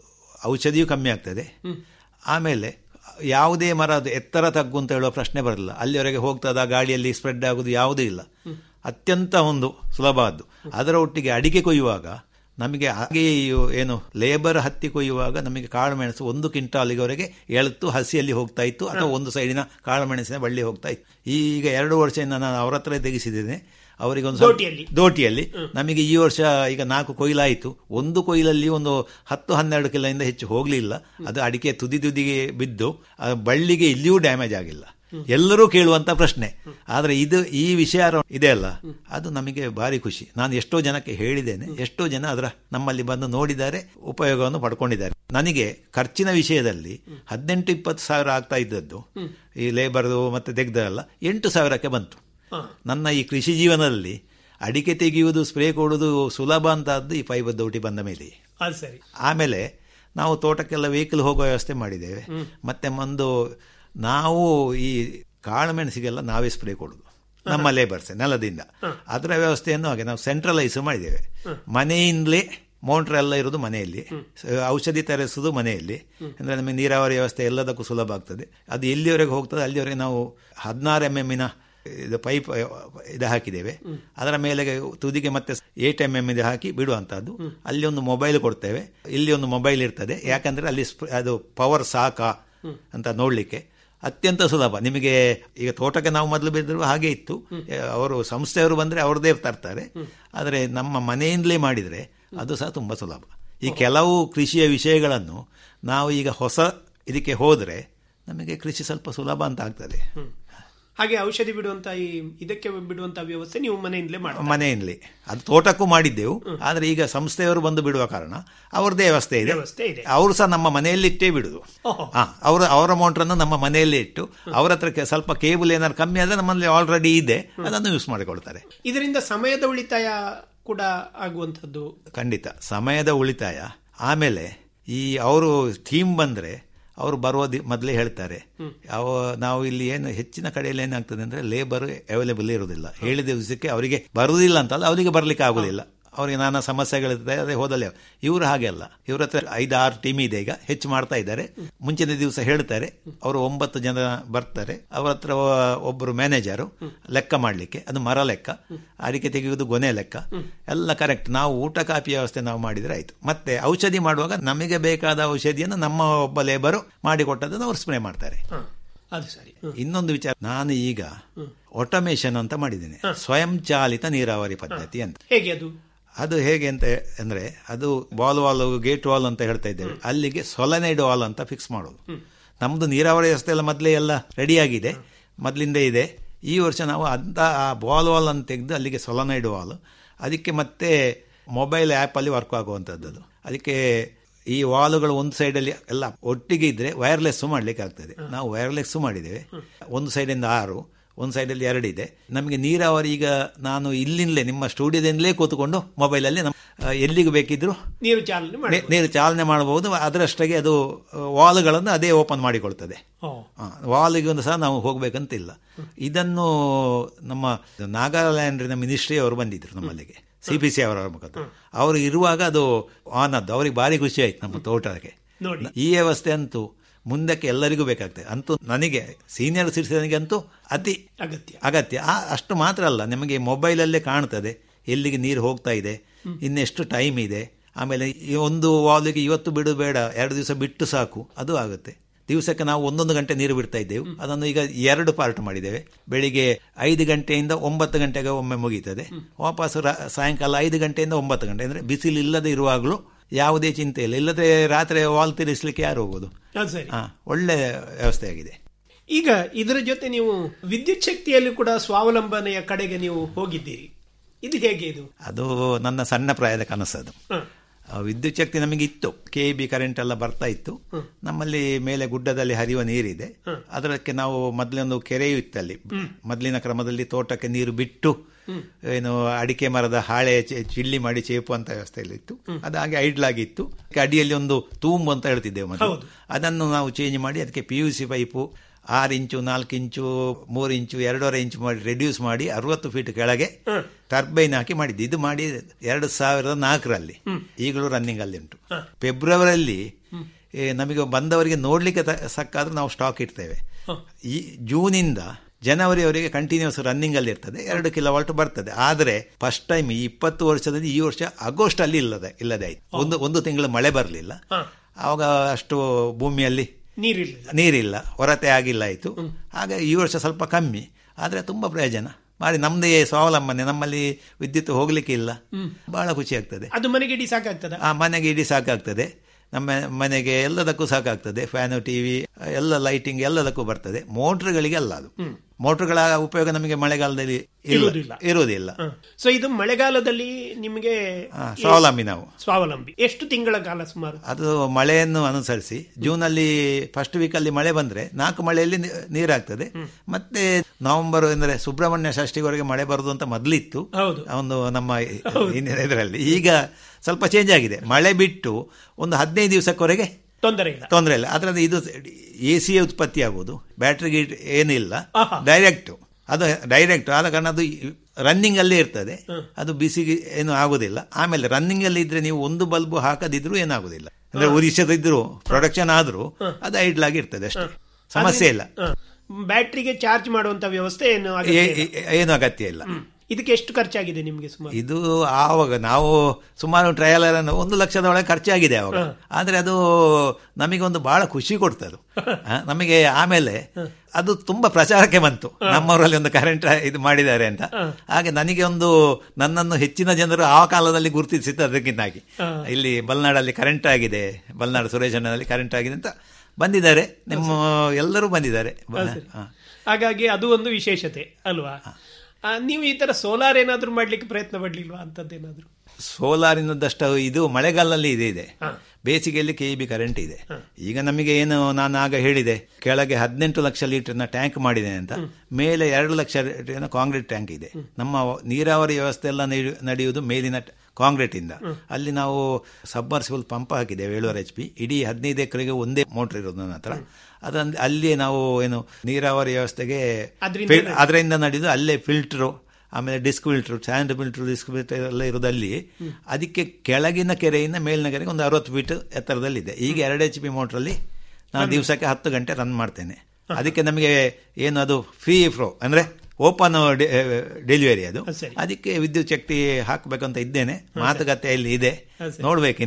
ಔಷಧಿಯೂ ಕಮ್ಮಿ ಆಗ್ತದೆ ಆಮೇಲೆ ಯಾವುದೇ ಮರ ಅದು ಎತ್ತರ ತಗ್ಗು ಅಂತ ಹೇಳುವ ಪ್ರಶ್ನೆ ಬರಲಿಲ್ಲ ಅಲ್ಲಿವರೆಗೆ ಹೋಗ್ತದ ಗಾಳಿಯಲ್ಲಿ ಸ್ಪ್ರೆಡ್ ಆಗುದು ಯಾವುದೂ ಇಲ್ಲ ಅತ್ಯಂತ ಒಂದು ಸುಲಭದ್ದು ಅದರ ಒಟ್ಟಿಗೆ ಅಡಿಕೆ ಕೊಯ್ಯುವಾಗ ನಮಗೆ ಹಾಗೆ ಇವು ಏನು ಲೇಬರ್ ಹತ್ತಿ ಕೊಯ್ಯುವಾಗ ನಮಗೆ ಕಾಳುಮೆಣಸು ಒಂದು ಕ್ವಿಂಟಾಲಿವರೆಗೆ ಎಳೆತು ಹಸಿಯಲ್ಲಿ ಹೋಗ್ತಾ ಇತ್ತು ಅಥವಾ ಒಂದು ಸೈಡಿನ ಕಾಳುಮೆಣಸಿನ ಬಳ್ಳಿ ಹೋಗ್ತಾ ಇತ್ತು ಈಗ ಎರಡು ವರ್ಷದಿಂದ ನಾನು ಅವರ ಹತ್ರ ತೆಗೆಸಿದ್ದೇನೆ ಅವರಿಗೆ ಒಂದು ಸ್ವಲ್ಪ- ದೋಟಿಯಲ್ಲಿ? ದೋಟಿಯಲ್ಲಿ ನಮಗೆ ಈ ವರ್ಷ ಈಗ ನಾಲ್ಕು ಕೊಯ್ಲಾಯಿತು ಒಂದು ಕೊಯ್ಲಲ್ಲಿ ಒಂದು ಹತ್ತು ಹನ್ನೆರಡು ಕಿಲೋಯಿಂದ ಹೆಚ್ಚು ಹೋಗಲಿಲ್ಲ ಅದು ಅಡಿಕೆ ತುದಿ ತುದಿಗೆ ಬಿದ್ದು ಆ ಬಳ್ಳಿಗೆ ಇಲ್ಲಿಯೂ ಡ್ಯಾಮೇಜ್ ಆಗಿಲ್ಲ ಎಲ್ಲರೂ ಕೇಳುವಂತ ಪ್ರಶ್ನೆ ಆದ್ರೆ ಇದು ಈ ವಿಷಯ ಇದೆ ಅಲ್ಲ ಅದು ನಮಗೆ ಭಾರಿ ಖುಷಿ ನಾನು ಎಷ್ಟೋ ಜನಕ್ಕೆ ಹೇಳಿದ್ದೇನೆ ಎಷ್ಟೋ ಜನ ಅದರ ನಮ್ಮಲ್ಲಿ ಬಂದು ನೋಡಿದ್ದಾರೆ ಉಪಯೋಗವನ್ನು ಪಡ್ಕೊಂಡಿದ್ದಾರೆ ನನಗೆ ಖರ್ಚಿನ ವಿಷಯದಲ್ಲಿ ಹದಿನೆಂಟು ಇಪ್ಪತ್ತು ಸಾವಿರ ಆಗ್ತಾ ಇದ್ದದ್ದು ಈ ಲೇಬರ್ದು ಮತ್ತೆ ತೆಗೆದಲ್ಲ ಎಂಟು ಸಾವಿರಕ್ಕೆ ಬಂತು ನನ್ನ ಈ ಕೃಷಿ ಜೀವನದಲ್ಲಿ ಅಡಿಕೆ ತೆಗೆಯುವುದು ಸ್ಪ್ರೇ ಕೊಡುವುದು ಸುಲಭ ಅಂತದ್ದು ಈ ಫೈಬರ್ ದೋಟಿ ಬಂದ ಮೇಲೆ ಅದು ಸರಿ ಆಮೇಲೆ ನಾವು ತೋಟಕ್ಕೆಲ್ಲ ವೆಹಿಕಲ್ ಹೋಗೋ ವ್ಯವಸ್ಥೆ ಮಾಡಿದ್ದೇವೆ ಮತ್ತೆ ಒಂದು ನಾವು ಈ ಕಾಳುಮೆಣಸಿಗೆಲ್ಲ ನಾವೇ ಸ್ಪ್ರೇ ಕೊಡುದು ನಮ್ಮ ಲೇಬರ್ಸ್ ನೆಲದಿಂದ ಅದರ ವ್ಯವಸ್ಥೆಯನ್ನು ಹಾಗೆ ನಾವು ಸೆಂಟ್ರಲೈಸ್ ಮಾಡಿದ್ದೇವೆ ಮನೆಯಿಂದಲೇ ಮೋಟ್ರ್ ಎಲ್ಲ ಇರೋದು ಮನೆಯಲ್ಲಿ ಸ- ಔಷಧಿ ತರಿಸುವುದು ಮನೆಯಲ್ಲಿ ಅಂದ್ರೆ ನಮಗೆ ನೀರಾವರಿ ವ್ಯವಸ್ಥೆ ಎಲ್ಲದಕ್ಕೂ ಸುಲಭ ಆಗ್ತದೆ ಅದು ಎಲ್ಲಿವರೆಗೆ ಹೋಗ್ತದೆ ಅಲ್ಲಿವರೆಗೆ ನಾವು ಹದಿನಾರು ಎಂ ಎಮ್ಮಿನ ಇದು ಪೈಪ್ ಇದು ಹಾಕಿದ್ದೇವೆ ಅದರ ಮೇಲೆ ತುದಿಗೆ ಮತ್ತೆ ಏಟ್ ಎಂ ಎಂ ಇದು ಹಾಕಿ ಬಿಡುವಂತಹದ್ದು ಅಲ್ಲಿ ಒಂದು ಮೊಬೈಲ್ ಕೊಡ್ತೇವೆ ಇಲ್ಲಿ ಒಂದು ಮೊಬೈಲ್ ಇರ್ತದೆ ಯಾಕಂದ್ರೆ ಅಲ್ಲಿ ಸ್ಪ್- ಅದು ಪವರ್ ಸಾಕಾ ಅಂತ ನೋಡ್ಲಿಕ್ಕೆ ಅತ್ಯಂತ ಸುಲಭ ನಿಮಗೆ ಈಗ ತೋಟಕ್ಕೆ ನಾವು ಮೊದಲು ಬಿದ್ದರು ಹಾಗೆ ಇತ್ತು ಅವರು ಸಂಸ್ಥೆಯವರು ಬಂದ್ರೆ ಅವ್ರದೇ ತರ್ತಾರೆ ಆದರೆ ನಮ್ಮ ಮನೆಯಿಂದಲೇ ಮಾಡಿದ್ರೆ ಅದು ಸಹ ತುಂಬಾ ಸುಲಭ ಈ ಕೆಲವು ಕೃಷಿಯ ವಿಷಯಗಳನ್ನು ನಾವು ಈಗ ಹೊಸ ಇದಕ್ಕೆ ಹೋದ್ರೆ ನಮಗೆ ಕೃಷಿ ಸ್ವಲ್ಪ ಸುಲಭ ಅಂತ ಆಗ್ತದೆ ಹಾಗೆ ಔಷಧಿ ಬಿಡುವಂತ ಈ ಇದಕ್ಕೆ ಬಿಡುವಂತ ವ್ಯವಸ್ಥೆ ನೀವು ಮನೆಯಿಂದಲೇ ಮಾಡಿ ಮನೆಯಲ್ಲಿ ಅದು ತೋಟಕ್ಕೂ ಮಾಡಿದ್ದೆವು ಆದ್ರೆ ಈಗ ಸಂಸ್ಥೆಯವರು ಬಂದು ಬಿಡುವ ಕಾರಣ ಅವ್ರದ್ದೇ ವ್ಯವಸ್ಥೆ ಇದೆ ವ್ಯವಸ್ಥೆ ಇದೆ. ಅವರು ಸಹ ನಮ್ಮ ಮನೆಯಲ್ಲಿಟ್ಟೇ ಬಿಡುದು ಓಹೋ. ಹಾ ಅವರ ಅವರ ಮೋಟ್ರನ್ನು ನಮ್ಮ ಮನೆಯಲ್ಲೇ ಇಟ್ಟು ಅವರ ಹತ್ರ ಕೆ- ಸ್ವಲ್ಪ ಕೇಬಲ್ ಏನಾದ್ರು ಕಮ್ಮಿ ಆದ್ರೆ ನಮ್ಮಲ್ಲಿ ಆಲ್ರೆಡಿ ಇದೆ ಅದನ್ನು ಯೂಸ್ ಮಾಡಿಕೊಳ್ತಾರೆ ಇದರಿಂದ ಸಮಯದ ಉಳಿತಾಯ ಕೂಡ ಆಗುವಂಥದ್ದು ಖಂಡಿತ ಸಮಯದ ಉಳಿತಾಯ ಆಮೇಲೆ ಈ ಅವರು ಥೀಮ್ ಬಂದ್ರೆ ಅವರು ಬರುವ ದಿ- ಮೊದಲೇ ಹೇಳ್ತಾರೆ ಯಾವ ನಾವು ಇಲ್ಲಿ ಏನು ಹೆಚ್ಚಿನ ಕಡೆಯಲ್ಲಿ ಏನಾಗ್ತದೆ ಅಂದ್ರೆ ಲೇಬರ್ ಅವೈಲೇಬಲ್ ಇರುವುದಿಲ್ಲ ಹೇಳಿದ ದಿವಸಕ್ಕೆ ಅವರಿಗೆ ಬರುವುದಿಲ್ಲ ಅಂತಲ್ಲ ಅವರಿಗೆ ಬರ್ಲಿಕ್ಕೆ ಆಗುದಿಲ್ಲ ಅವರಿಗೆ ನಾನಾ ಸಮಸ್ಯೆಗಳಿರ್ತದೆ ಅದೇ ಹೋದಲ್ಲಿ ಇವರು ಹಾಗೆ ಅಲ್ಲ ಇವ್ರ ಹತ್ರ ಐದಾರು ಟೀಮ್ ಇದೆ ಈಗ ಹೆಚ್ಚು ಮಾಡ್ತಾ ಇದ್ದಾರೆ ಮುಂಚಿನ ದಿವಸ ಹೇಳ್ತಾರೆ ಅವರು ಒಂಬತ್ತು ಜನ ಬರ್ತಾರೆ ಅವರ ಹತ್ರ ಒಬ್ಬರು ಮ್ಯಾನೇಜರು ಲೆಕ್ಕ ಮಾಡಲಿಕ್ಕೆ ಅದು ಮರ ಲೆಕ್ಕ ಅಡಿಕೆ ತೆಗೆಯುವುದು ಗೊನೆ ಲೆಕ್ಕ ಎಲ್ಲ ಕರೆಕ್ಟ್ ನಾವು ಊಟ ಕಾಪಿ ವ್ಯವಸ್ಥೆ ನಾವು ಮಾಡಿದ್ರೆ ಆಯ್ತು ಮತ್ತೆ ಔಷಧಿ ಮಾಡುವಾಗ ನಮಗೆ ಬೇಕಾದ ಔಷಧಿಯನ್ನು ನಮ್ಮ ಒಬ್ಬ ಲೇಬರು ಮಾಡಿಕೊಟ್ಟದನ್ನು ಅವರು ಸ್ಪ್ರೇ ಮಾಡ್ತಾರೆ ಅದು ಸರಿ ಹ್ಮ್. ಇನ್ನೊಂದು ವಿಚಾರ ನಾನು ಈಗ ಆಟೋಮೇಷನ್ ಅಂತ ಮಾಡಿದ್ದೇನೆ ಸ್ವಯಂಚಾಲಿತ ನೀರಾವರಿ ಪದ್ಧತಿ ಅಂತ ಹೇಗೆ ಅದು ಅದು ಹೇಗೆ ಅಂತ ಅಂದ್ರೆ ಅದು ಬಾಲ್ ವಾಲ್ ಗೇಟ್ ವಾಲ್ ಅಂತ ಹೇಳ್ತಾ ಇದ್ದೇವೆ ಅಲ್ಲಿಗೆ ಸೊಲನೈಡ್ ವಾಲ್ ಅಂತ ಫಿಕ್ಸ್ ಮಾಡೋದು ನಮ್ದು ನೀರಾವರಿ ವ್ಯವಸ್ಥೆ ಎಲ್ಲ ಮೊದಲೇ ಎಲ್ಲ ರೆಡಿಯಾಗಿದೆ ಮೊದಲಿಂದ ಇದೆ ಈ ವರ್ಷ ನಾವು ಅಂತ ಆ ಬಾಲ್ ವಾಲ್ ಅಂತ ತೆಗೆದು ಅಲ್ಲಿಗೆ ಸೊಲನೈಡ್ ವಾಲ್ ಅದಕ್ಕೆ ಮತ್ತೆ ಮೊಬೈಲ್ ಆ್ಯಪಲ್ಲಿ ವರ್ಕ್ ಆಗುವಂಥದ್ದು ಅದು ಅದಕ್ಕೆ ಈ ವಾಲುಗಳು ಒಂದು ಸೈಡಲ್ಲಿ ಎಲ್ಲ ಒಟ್ಟಿಗೆ ಇದ್ರೆ ವೈರ್ಲೆಸ್ ಮಾಡಲಿಕ್ಕೆ ಆಗ್ತದೆ ನಾವು ವೈರ್ಲೆಸ್ ಮಾಡಿದ್ದೇವೆ ಒಂದು ಸೈಡಿಂದ ಆರು ಒಂದು ಸೈಡಲ್ಲಿ ಎರಡಿದೆ ನಮಗೆ ನೀರಾವರಿ ಈಗ ನಾನು ಇಲ್ಲಿಂದಲೇ ನಿಮ್ಮ ಸ್ಟುಡಿಯೋದಿಂದಲೇ ಕೂತ್ಕೊಂಡು ಮೊಬೈಲಲ್ಲಿ ನಮ್ಮ ಆ, ಎಲ್ಲಿಗೆ ಬೇಕಿದ್ರು ನೀರು ಚಾಲನೆ ಮಾಡಿ ನೀ- ನೀರು ಚಾಲನೆ ಮಾಡಬಹುದು ಅದರಷ್ಟಾಗಿ ಅದು ವಾಲ್ಗಳನ್ನು ಅದೇ ಓಪನ್ ಮಾಡಿಕೊಳ್ತದೆ ಓ ವಾಲಿಗೆ ಒಂದು ಸಹ ನಾವು ಹೋಗ್ಬೇಕಂತಿಲ್ಲ ಇದನ್ನು ನಮ್ಮ ನಾಗಾಲ್ಯಾಂಡ್ರಿನ ಮಿನಿಸ್ಟ್ರಿ ಅವರು ಬಂದಿದ್ರು ನಮ್ಮಲ್ಲಿಗೆ ಸಿ ಪಿ ಸಿ ಅವರ ಮುಖಾಂತರ ಅವರು ಇರುವಾಗ ಅದು ಆನ್ ಆದ್ದು ಅವ್ರಿಗೆ ಭಾರಿ ಖುಷಿ ಆಯ್ತು ನಮ್ಮ ತೋಟಕ್ಕೆ ನೋಡಿ ಈ ವ್ಯವಸ್ಥೆ ಅಂತೂ ಮುಂದಕ್ಕೆ ಎಲ್ಲರಿಗೂ ಬೇಕಾಗ್ತದೆ ಅಂತೂ ನನಗೆ ಸೀನಿಯರ್ ಸಿಟಿಸನ್ಗೆ ಅಂತೂ ಅತಿ ಅಗತ್ಯ ಅಗತ್ಯ ಆ ಅಷ್ಟು ಮಾತ್ರ ಅಲ್ಲ ನಿಮಗೆ ಮೊಬೈಲಲ್ಲೇ ಕಾಣ್ತದೆ ಎಲ್ಲಿಗೆ ನೀರು ಹೋಗ್ತಾ ಇದೆ ಇನ್ನೆಷ್ಟು ಟೈಮ್ ಇದೆ ಆಮೇಲೆ ಈ ಒಂದು ವಾಲಿಗೆ ಇವತ್ತು ಬಿಡು ಬೇಡ ಎರಡು ದಿವಸ ಬಿಟ್ಟು ಸಾಕು ಅದು ಆಗುತ್ತೆ ದಿವಸಕ್ಕೆ ನಾವು ಒಂದೊಂದು ಗಂಟೆ ನೀರು ಬಿಡ್ತಾ ಇದ್ದೇವೆ ಅದನ್ನು ಈಗ ಎರಡು ಪಾರ್ಟ್ ಮಾಡಿದ್ದೇವೆ ಬೆಳಿಗ್ಗೆ ಐದು ಗಂಟೆಯಿಂದ ಒಂಬತ್ತು ಗಂಟೆಗೆ ಒಮ್ಮೆ ಮುಗೀತದೆ ವಾಪಸ್ ರಾ- ಸಾಯಂಕಾಲ ಐದು ಗಂಟೆಯಿಂದ ಒಂಬತ್ತು ಗಂಟೆ ಅಂದರೆ ಬಿಸಿಲು ಇಲ್ಲದೆ ಇರುವಾಗಲೂ ಯಾವುದೇ ಚಿಂತೆ ಇಲ್ಲ ಇಲ್ಲದೆ ರಾತ್ರಿ ವಾಲ್ ತಿರ್ಸ್ಲಿಕ್ಕೆ ಯಾರು ಹೋಗೋದು ಅದು ಸರಿ ಹಾ ಒಳ್ಳೆ ವ್ಯವಸ್ಥೆ ಆಗಿದೆ ಈಗ ಇದರ ಜೊತೆ ನೀವು ವಿದ್ಯುತ್ ಶಕ್ತಿಯಲ್ಲಿ ಕೂಡ ಸ್ವಾವಲಂಬನೆಯ ಕಡೆಗೆ ನೀವು ಹೋಗಿದ್ದೀರಿ ಇದು ಹೇಗೆ ಇದು ಅದು ನನ್ನ ಸಣ್ಣ ಪ್ರಾಯದ ಕನಸದು ಹ. ಆ ವಿದ್ಯುತ್ ಶಕ್ತಿ ನಮಗೆ ಇತ್ತು ಕೆ ಬಿ ಕರೆಂಟ್ ಎಲ್ಲ ಬರ್ತಾ ಇತ್ತು ನಮ್ಮಲ್ಲಿ ಮೇಲೆ ಗುಡ್ಡದಲ್ಲಿ ಹರಿಯುವ ನೀರಿದೆ ಅದಕ್ಕೆ ನಾವು ಮೊದಲೊಂದು ಕೆರೆಯು ಇತ್ತಲ್ಲಿ ಮೊದಲಿನ ಕ್ರಮದಲ್ಲಿ ತೋಟಕ್ಕೆ ನೀರು ಬಿಟ್ಟು ಏನು ಅಡಿಕೆ ಮರದ ಹಾಳೆ ಚೆ- ಚಿಲ್ಲಿ ಮಾಡಿ ಚೇಪುವಂತ ವ್ಯವಸ್ಥೆಯಲ್ಲಿ ಇತ್ತು ಅದು ಹಾಗೆ ಐಡ್ಲಾಗಿತ್ತು ಅಡಿಯಲ್ಲಿ ಒಂದು ತೂಂಬು ಅಂತ ಹೇಳ್ತಿದ್ದೇವೆ ಮೊದಲು ಹೌದು. ಅದನ್ನು ನಾವು ಚೇಂಜ್ ಮಾಡಿ ಅದಕ್ಕೆ ಪಿ ಯು ಸಿ ಪೈಪು ಆರು ಇಂಚು ನಾಲ್ಕು ಇಂಚು ಮೂರು ಇಂಚು ಎರಡೂವರೆ ಇಂಚು ಮಾಡಿ ರೆಡ್ಯೂಸ್ ಮಾಡಿ ಅರವತ್ತು ಫೀಟ್ ಕೆಳಗೆ ಟರ್ಬೈನ್ ಹಾಕಿ ಮಾಡಿದ್ದು ಇದು ಮಾಡಿ ಎರಡು ಸಾವಿರದ ನಾಲ್ಕರಲ್ಲಿ ಈಗಲೂ ರನ್ನಿಂಗ್ ಅಲ್ಲಿ ಉಂಟು ಫೆಬ್ರವರಿಯಲ್ಲಿ ಏ, ನಮಗೆ ಬಂದವರಿಗೆ ನೋಡ್ಲಿಕ್ಕೆ ತ- ಸಕ್ಕಾದ್ರೂ ನಾವು ಸ್ಟಾಕ್ ಇಡ್ತೇವೆ ಈ ಜೂನಿಂದ ಜನವರಿವರೆಗೆ ಕಂಟಿನ್ಯೂಸ್ ರನ್ನಿಂಗ್ ಅಲ್ಲಿ ಇರ್ತದೆ ಎರಡು ಕಿಲೋವಾಲ್ಟ್ ಬರ್ತದೆ ಆದರೆ ಫಸ್ಟ್ ಟೈಮ್ ಈ ಇಪ್ಪತ್ತು ವರ್ಷದಲ್ಲಿ ಈ ವರ್ಷ ಆಗಸ್ಟ್ ಅಲ್ಲಿ ಇಲ್ಲದೆ ಇಲ್ಲದೆ ಆಯ್ತು ಒಂದು ಒಂದು ತಿಂಗಳು ಮಳೆ ಬರಲಿಲ್ಲ ಹ. ಆವಾಗ ಅಷ್ಟು ಭೂಮಿಯಲ್ಲಿ ನೀರಿಲ್ಲ ನೀರಿಲ್ಲ ಹೊರತೆ ಆಗಿಲ್ಲ ಆಯಿತು ಹಾಗೆ ಈ ವರ್ಷ ಸ್ವಲ್ಪ ಕಮ್ಮಿ ಆದರೆ ತುಂಬ ಪ್ರಯೋಜನ ಮಾಡಿ ನಮ್ಮದೇ ಸ್ವಾವಲಂಬನೆ ನಮ್ಮಲ್ಲಿ ವಿದ್ಯುತ್ ಹೋಗ್ಲಿಕ್ಕೆ ಇಲ್ಲ ಬಹಳ ಖುಷಿ ಆಗ್ತದೆ ಅದು ಮನೆಗೆ ಇಡೀ ಸಾಕಾಗ್ತದ ಆ ಮನೆಗೆ ಇಡೀ ಸಾಕಾಗ್ತದೆ ನಮ್ಮ ಮನೆಗೆ ಎಲ್ಲದಕ್ಕೂ ಸಾಕಾಗ್ತದೆ ಫ್ಯಾನು ಟಿವಿ ಎಲ್ಲ ಲೈಟಿಂಗ್ ಎಲ್ಲದಕ್ಕೂ ಬರ್ತದೆ ಮೋಟ್ರ್ಗಳಿಗೆ ಅಲ್ಲ ಅದು ಮೋಟ್ರ್ಗಳ ಉಪಯೋಗ ನಮಗೆ ಮಳೆಗಾಲದಲ್ಲಿ ಇಲ್ಲ- ಇರುವುದಿಲ್ಲ. ಇರುವುದಿಲ್ಲ ಸೊ ಇದು ಮಳೆಗಾಲದಲ್ಲಿ ನಿಮಗೆ ಆ, ಸ್ವಾವಲಂಬಿ ನಾವು ಸ್ವಾವಲಂಬಿ ಎಷ್ಟು ತಿಂಗಳ ಕಾಲ ಸುಮಾರು ಅದು ಮಳೆಯನ್ನು ಅನುಸರಿಸಿ ಜೂನಲ್ಲಿ ಫಸ್ಟ್ ವೀಕಲ್ಲಿ ಮಳೆ ಬಂದ್ರೆ ನಾಲ್ಕು ಮಳೆಯಲ್ಲಿ ನೀ- ನೀರಾಗ್ತದೆ ಮತ್ತೆ ನವೆಂಬರ್ ಅಂದರೆ ಸುಬ್ರಹ್ಮಣ್ಯ ಷಷ್ಠಿವರೆಗೆ ಮಳೆ ಬರುದು ಅಂತ ಮೊದಲಿತ್ತು ಹೌದು ಒಂದು ನಮ್ಮ ಇದರಲ್ಲಿ ಈಗ ಸ್ವಲ್ಪ ಚೇಂಜ್ ಆಗಿದೆ ಮಳೆ ಬಿಟ್ಟು ಒಂದು ಹದಿನೈದು ದಿವಸಕ್ಕವರೆಗೆ ತೊಂದರೆ ಇಲ್ಲ ತೊಂದರೆ ಇಲ್ಲ ಅದರಲ್ಲಿ ಇದು ಎ ಸಿ ಉತ್ಪತ್ತಿ ಆಗುವುದು ಬ್ಯಾಟ್ರಿ ಗೀಟ್ ಏನಿಲ್ಲ ಆಹಾ. ಡೈರೆಕ್ಟ್ ಅದು ಡೈರೆಕ್ಟ್ ಆದ ಕಾರಣ ಅದು ರನ್ನಿಂಗ್ ಅಲ್ಲೇ ಇರ್ತದೆ ಅದು ಬಿಸಿಗೆ ಏನು ಆಗುದಿಲ್ಲ ಆಮೇಲೆ ರನ್ನಿಂಗ್ ಅಲ್ಲಿ ಇದ್ರೆ ನೀವು ಒಂದು ಬಲ್ಬ್ ಹಾಕದಿದ್ರು ಏನಾಗುದಿಲ್ಲ ಅಂದ್ರೆ ಉರಿಸದಿದ್ರು ಪ್ರೊಡಕ್ಷನ್ ಆದ್ರೂ ಅದು ಐಡ್ಲ್ ಆಗಿ ಇರ್ತದೆ ಅಷ್ಟೇ ಸಮಸ್ಯೆ ಇಲ್ಲ ಬ್ಯಾಟ್ರಿಗೆ ಚಾರ್ಜ್ ಮಾಡುವಂತ ವ್ಯವಸ್ಥೆ ಏನು ಅಗತ್ಯ ಏ- ಇಲ್ಲ. ಏ- ಏನು ಅಗತ್ಯ ಇಲ್ಲ ಹ್ಮ್. ಇದಕ್ಕೆ ಎಷ್ಟು ಖರ್ಚಾಗಿದೆ ನಿಮ್ಗೆ ಸುಮಾರು ಇದು ಆವಾಗ ನಾವು ಸುಮಾರು ಟ್ರಯಲ್ ಅನ್ನು ಒಂದು ಲಕ್ಷದ ಒಳಗೆ ಖರ್ಚಾಗಿದೆ ಅವಾಗ ಆದ್ರೆ ಅದು ನಮಗೊಂದು ಬಹಳ ಖುಷಿ ಕೊಡ್ತದು ಆ, ನಮಗೆ ಆಮೇಲೆ ಅದು ತುಂಬಾ ಪ್ರಚಾರಕ್ಕೆ ಬಂತು ನಮ್ಮವರಲ್ಲಿ ಒಂದು ಕರೆಂಟ್ ಇದು ಮಾಡಿದ್ದಾರೆ ಅಂತ ಹಾಗೆ ನನಗೆ ಒಂದು ನನ್ನನ್ನು ಹೆಚ್ಚಿನ ಜನರು ಆ ಕಾಲದಲ್ಲಿ ಗುರುತಿಸಿದ್ದು ಅದಕ್ಕಿಂತಾಗಿ ಇಲ್ಲಿ ಬಲ್ನಾಡಲ್ಲಿ ಕರೆಂಟ್ ಆಗಿದೆ ಬಲ್ನಾಡು ಸುರೇಶನಲ್ಲಿ ಕರೆಂಟ್ ಆಗಿದೆ ಅಂತ ಬಂದಿದ್ದಾರೆ ನಿಮ್ಮ ಎಲ್ಲರೂ ಬಂದಿದ್ದಾರೆ ಬ- ಹಾ. ಹಾಗಾಗಿ ಅದು ಒಂದು ವಿಶೇಷತೆ ಅಲ್ವಾ ಆ, ನೀವು ಈ ತರ ಸೋಲಾರ್ ಏನಾದ್ರೂ ಮಾಡ್ಲಿಕ್ಕೆ ಪ್ರಯತ್ನ ಪಡ್ಲಿಲ್ವಾ ಅಂತದ್ದೇನಾದ್ರೂ ಸೋಲಾರಿನದಷ್ಟು ಇದು ಮಳೆಗಾಲದಲ್ಲಿ ಇದೆ ಇದೆ ಬೇಸಿಗೆಯಲ್ಲಿ ಕೆ ಬಿ ಕರೆಂಟ್ ಇದೆ ಈಗ ನಮಗೆ ಏನು ನಾನು ಆಗ ಹೇಳಿದೆ ಕೆಳಗೆ ಹದಿನೆಂಟು ಲಕ್ಷ ಲೀಟರ್ನ ಟ್ಯಾಂಕ್ ಮಾಡಿದೆ ಅಂತ ಮೇಲೆ ಎರಡು ಲಕ್ಷ ಲೀಟರ್ನ ಕಾಂಕ್ರೀಟ್ ಟ್ಯಾಂಕ್ ಇದೆ ನಮ್ಮ ನೀರಾವರಿ ವ್ಯವಸ್ಥೆ ಎಲ್ಲ ನಡೆಯು- ನಡೆಯುವುದು ಮೇಲಿನ ಟ- ಕಾಂಕ್ರೀಟ್ ಇಂದ ಅಲ್ಲಿ ನಾವು ಸಬ್ಮರ್ಸಿಬಲ್ ಪಂಪ್ ಹಾಕಿದ್ದೇವೆ ಏಳುವರೆ ಎಚ್ ಪಿ ಇಡೀ ಹದಿನೈದು ಎಕರೆಗೆ ಒಂದೇ ಮೋಟರ್ ಇರೋದು ನನ್ನ ಹತ್ರ ಅದಂದ್ರೆ ಅಲ್ಲಿ ನಾವು ಏನು ನೀರಾವರಿ ವ್ಯವಸ್ಥೆಗೆ ಅದ್ರಿಂದ ಫಿಲ್- ಅದರಿಂದ ನಡೆದು ಅಲ್ಲೇ ಫಿಲ್ಟ್ರು ಆಮೇಲೆ disc filter sand filter disc filter ಎಲ್ಲ ಇರೋದಲ್ಲಿ ಅದಕ್ಕೆ ಕೆಳಗಿನ ಕೆರೆಯಿಂದ ಮೇಲಿನ ಕೆರೆಗೆ ಒಂದು ಅರವತ್ತು ಫೀಟ್ ಎತ್ತರದಲ್ಲಿದೆ ಈಗ ಎರಡು ಎಚ್ ಪಿ ಮೋಟ್ರಲ್ಲಿ ನಾನು ದಿವಸಕ್ಕೆ ಹತ್ತು ಗಂಟೆ ರನ್ ಮಾಡ್ತೇನೆ ಅದಕ್ಕೆ ನಮಗೆ ಏನು ಅದು ಫ್ರೀ ಫ್ರೋ ಅಂದ್ರೆ ಓಪನ್ ಡೆಲಿವರಿ ಅದು ಅದು ಸರಿ. ಅದಕ್ಕೆ ವಿದ್ಯುತ್ ಶಕ್ತಿ ಹಾಕಬೇಕಂತ ಇದ್ದೇನೆ ಮಾತುಕತೆಯಲ್ಲಿ ಇದೆ ಅದು ಸರಿ. ನೋಡ್ಬೇಕು ಇನ್ನು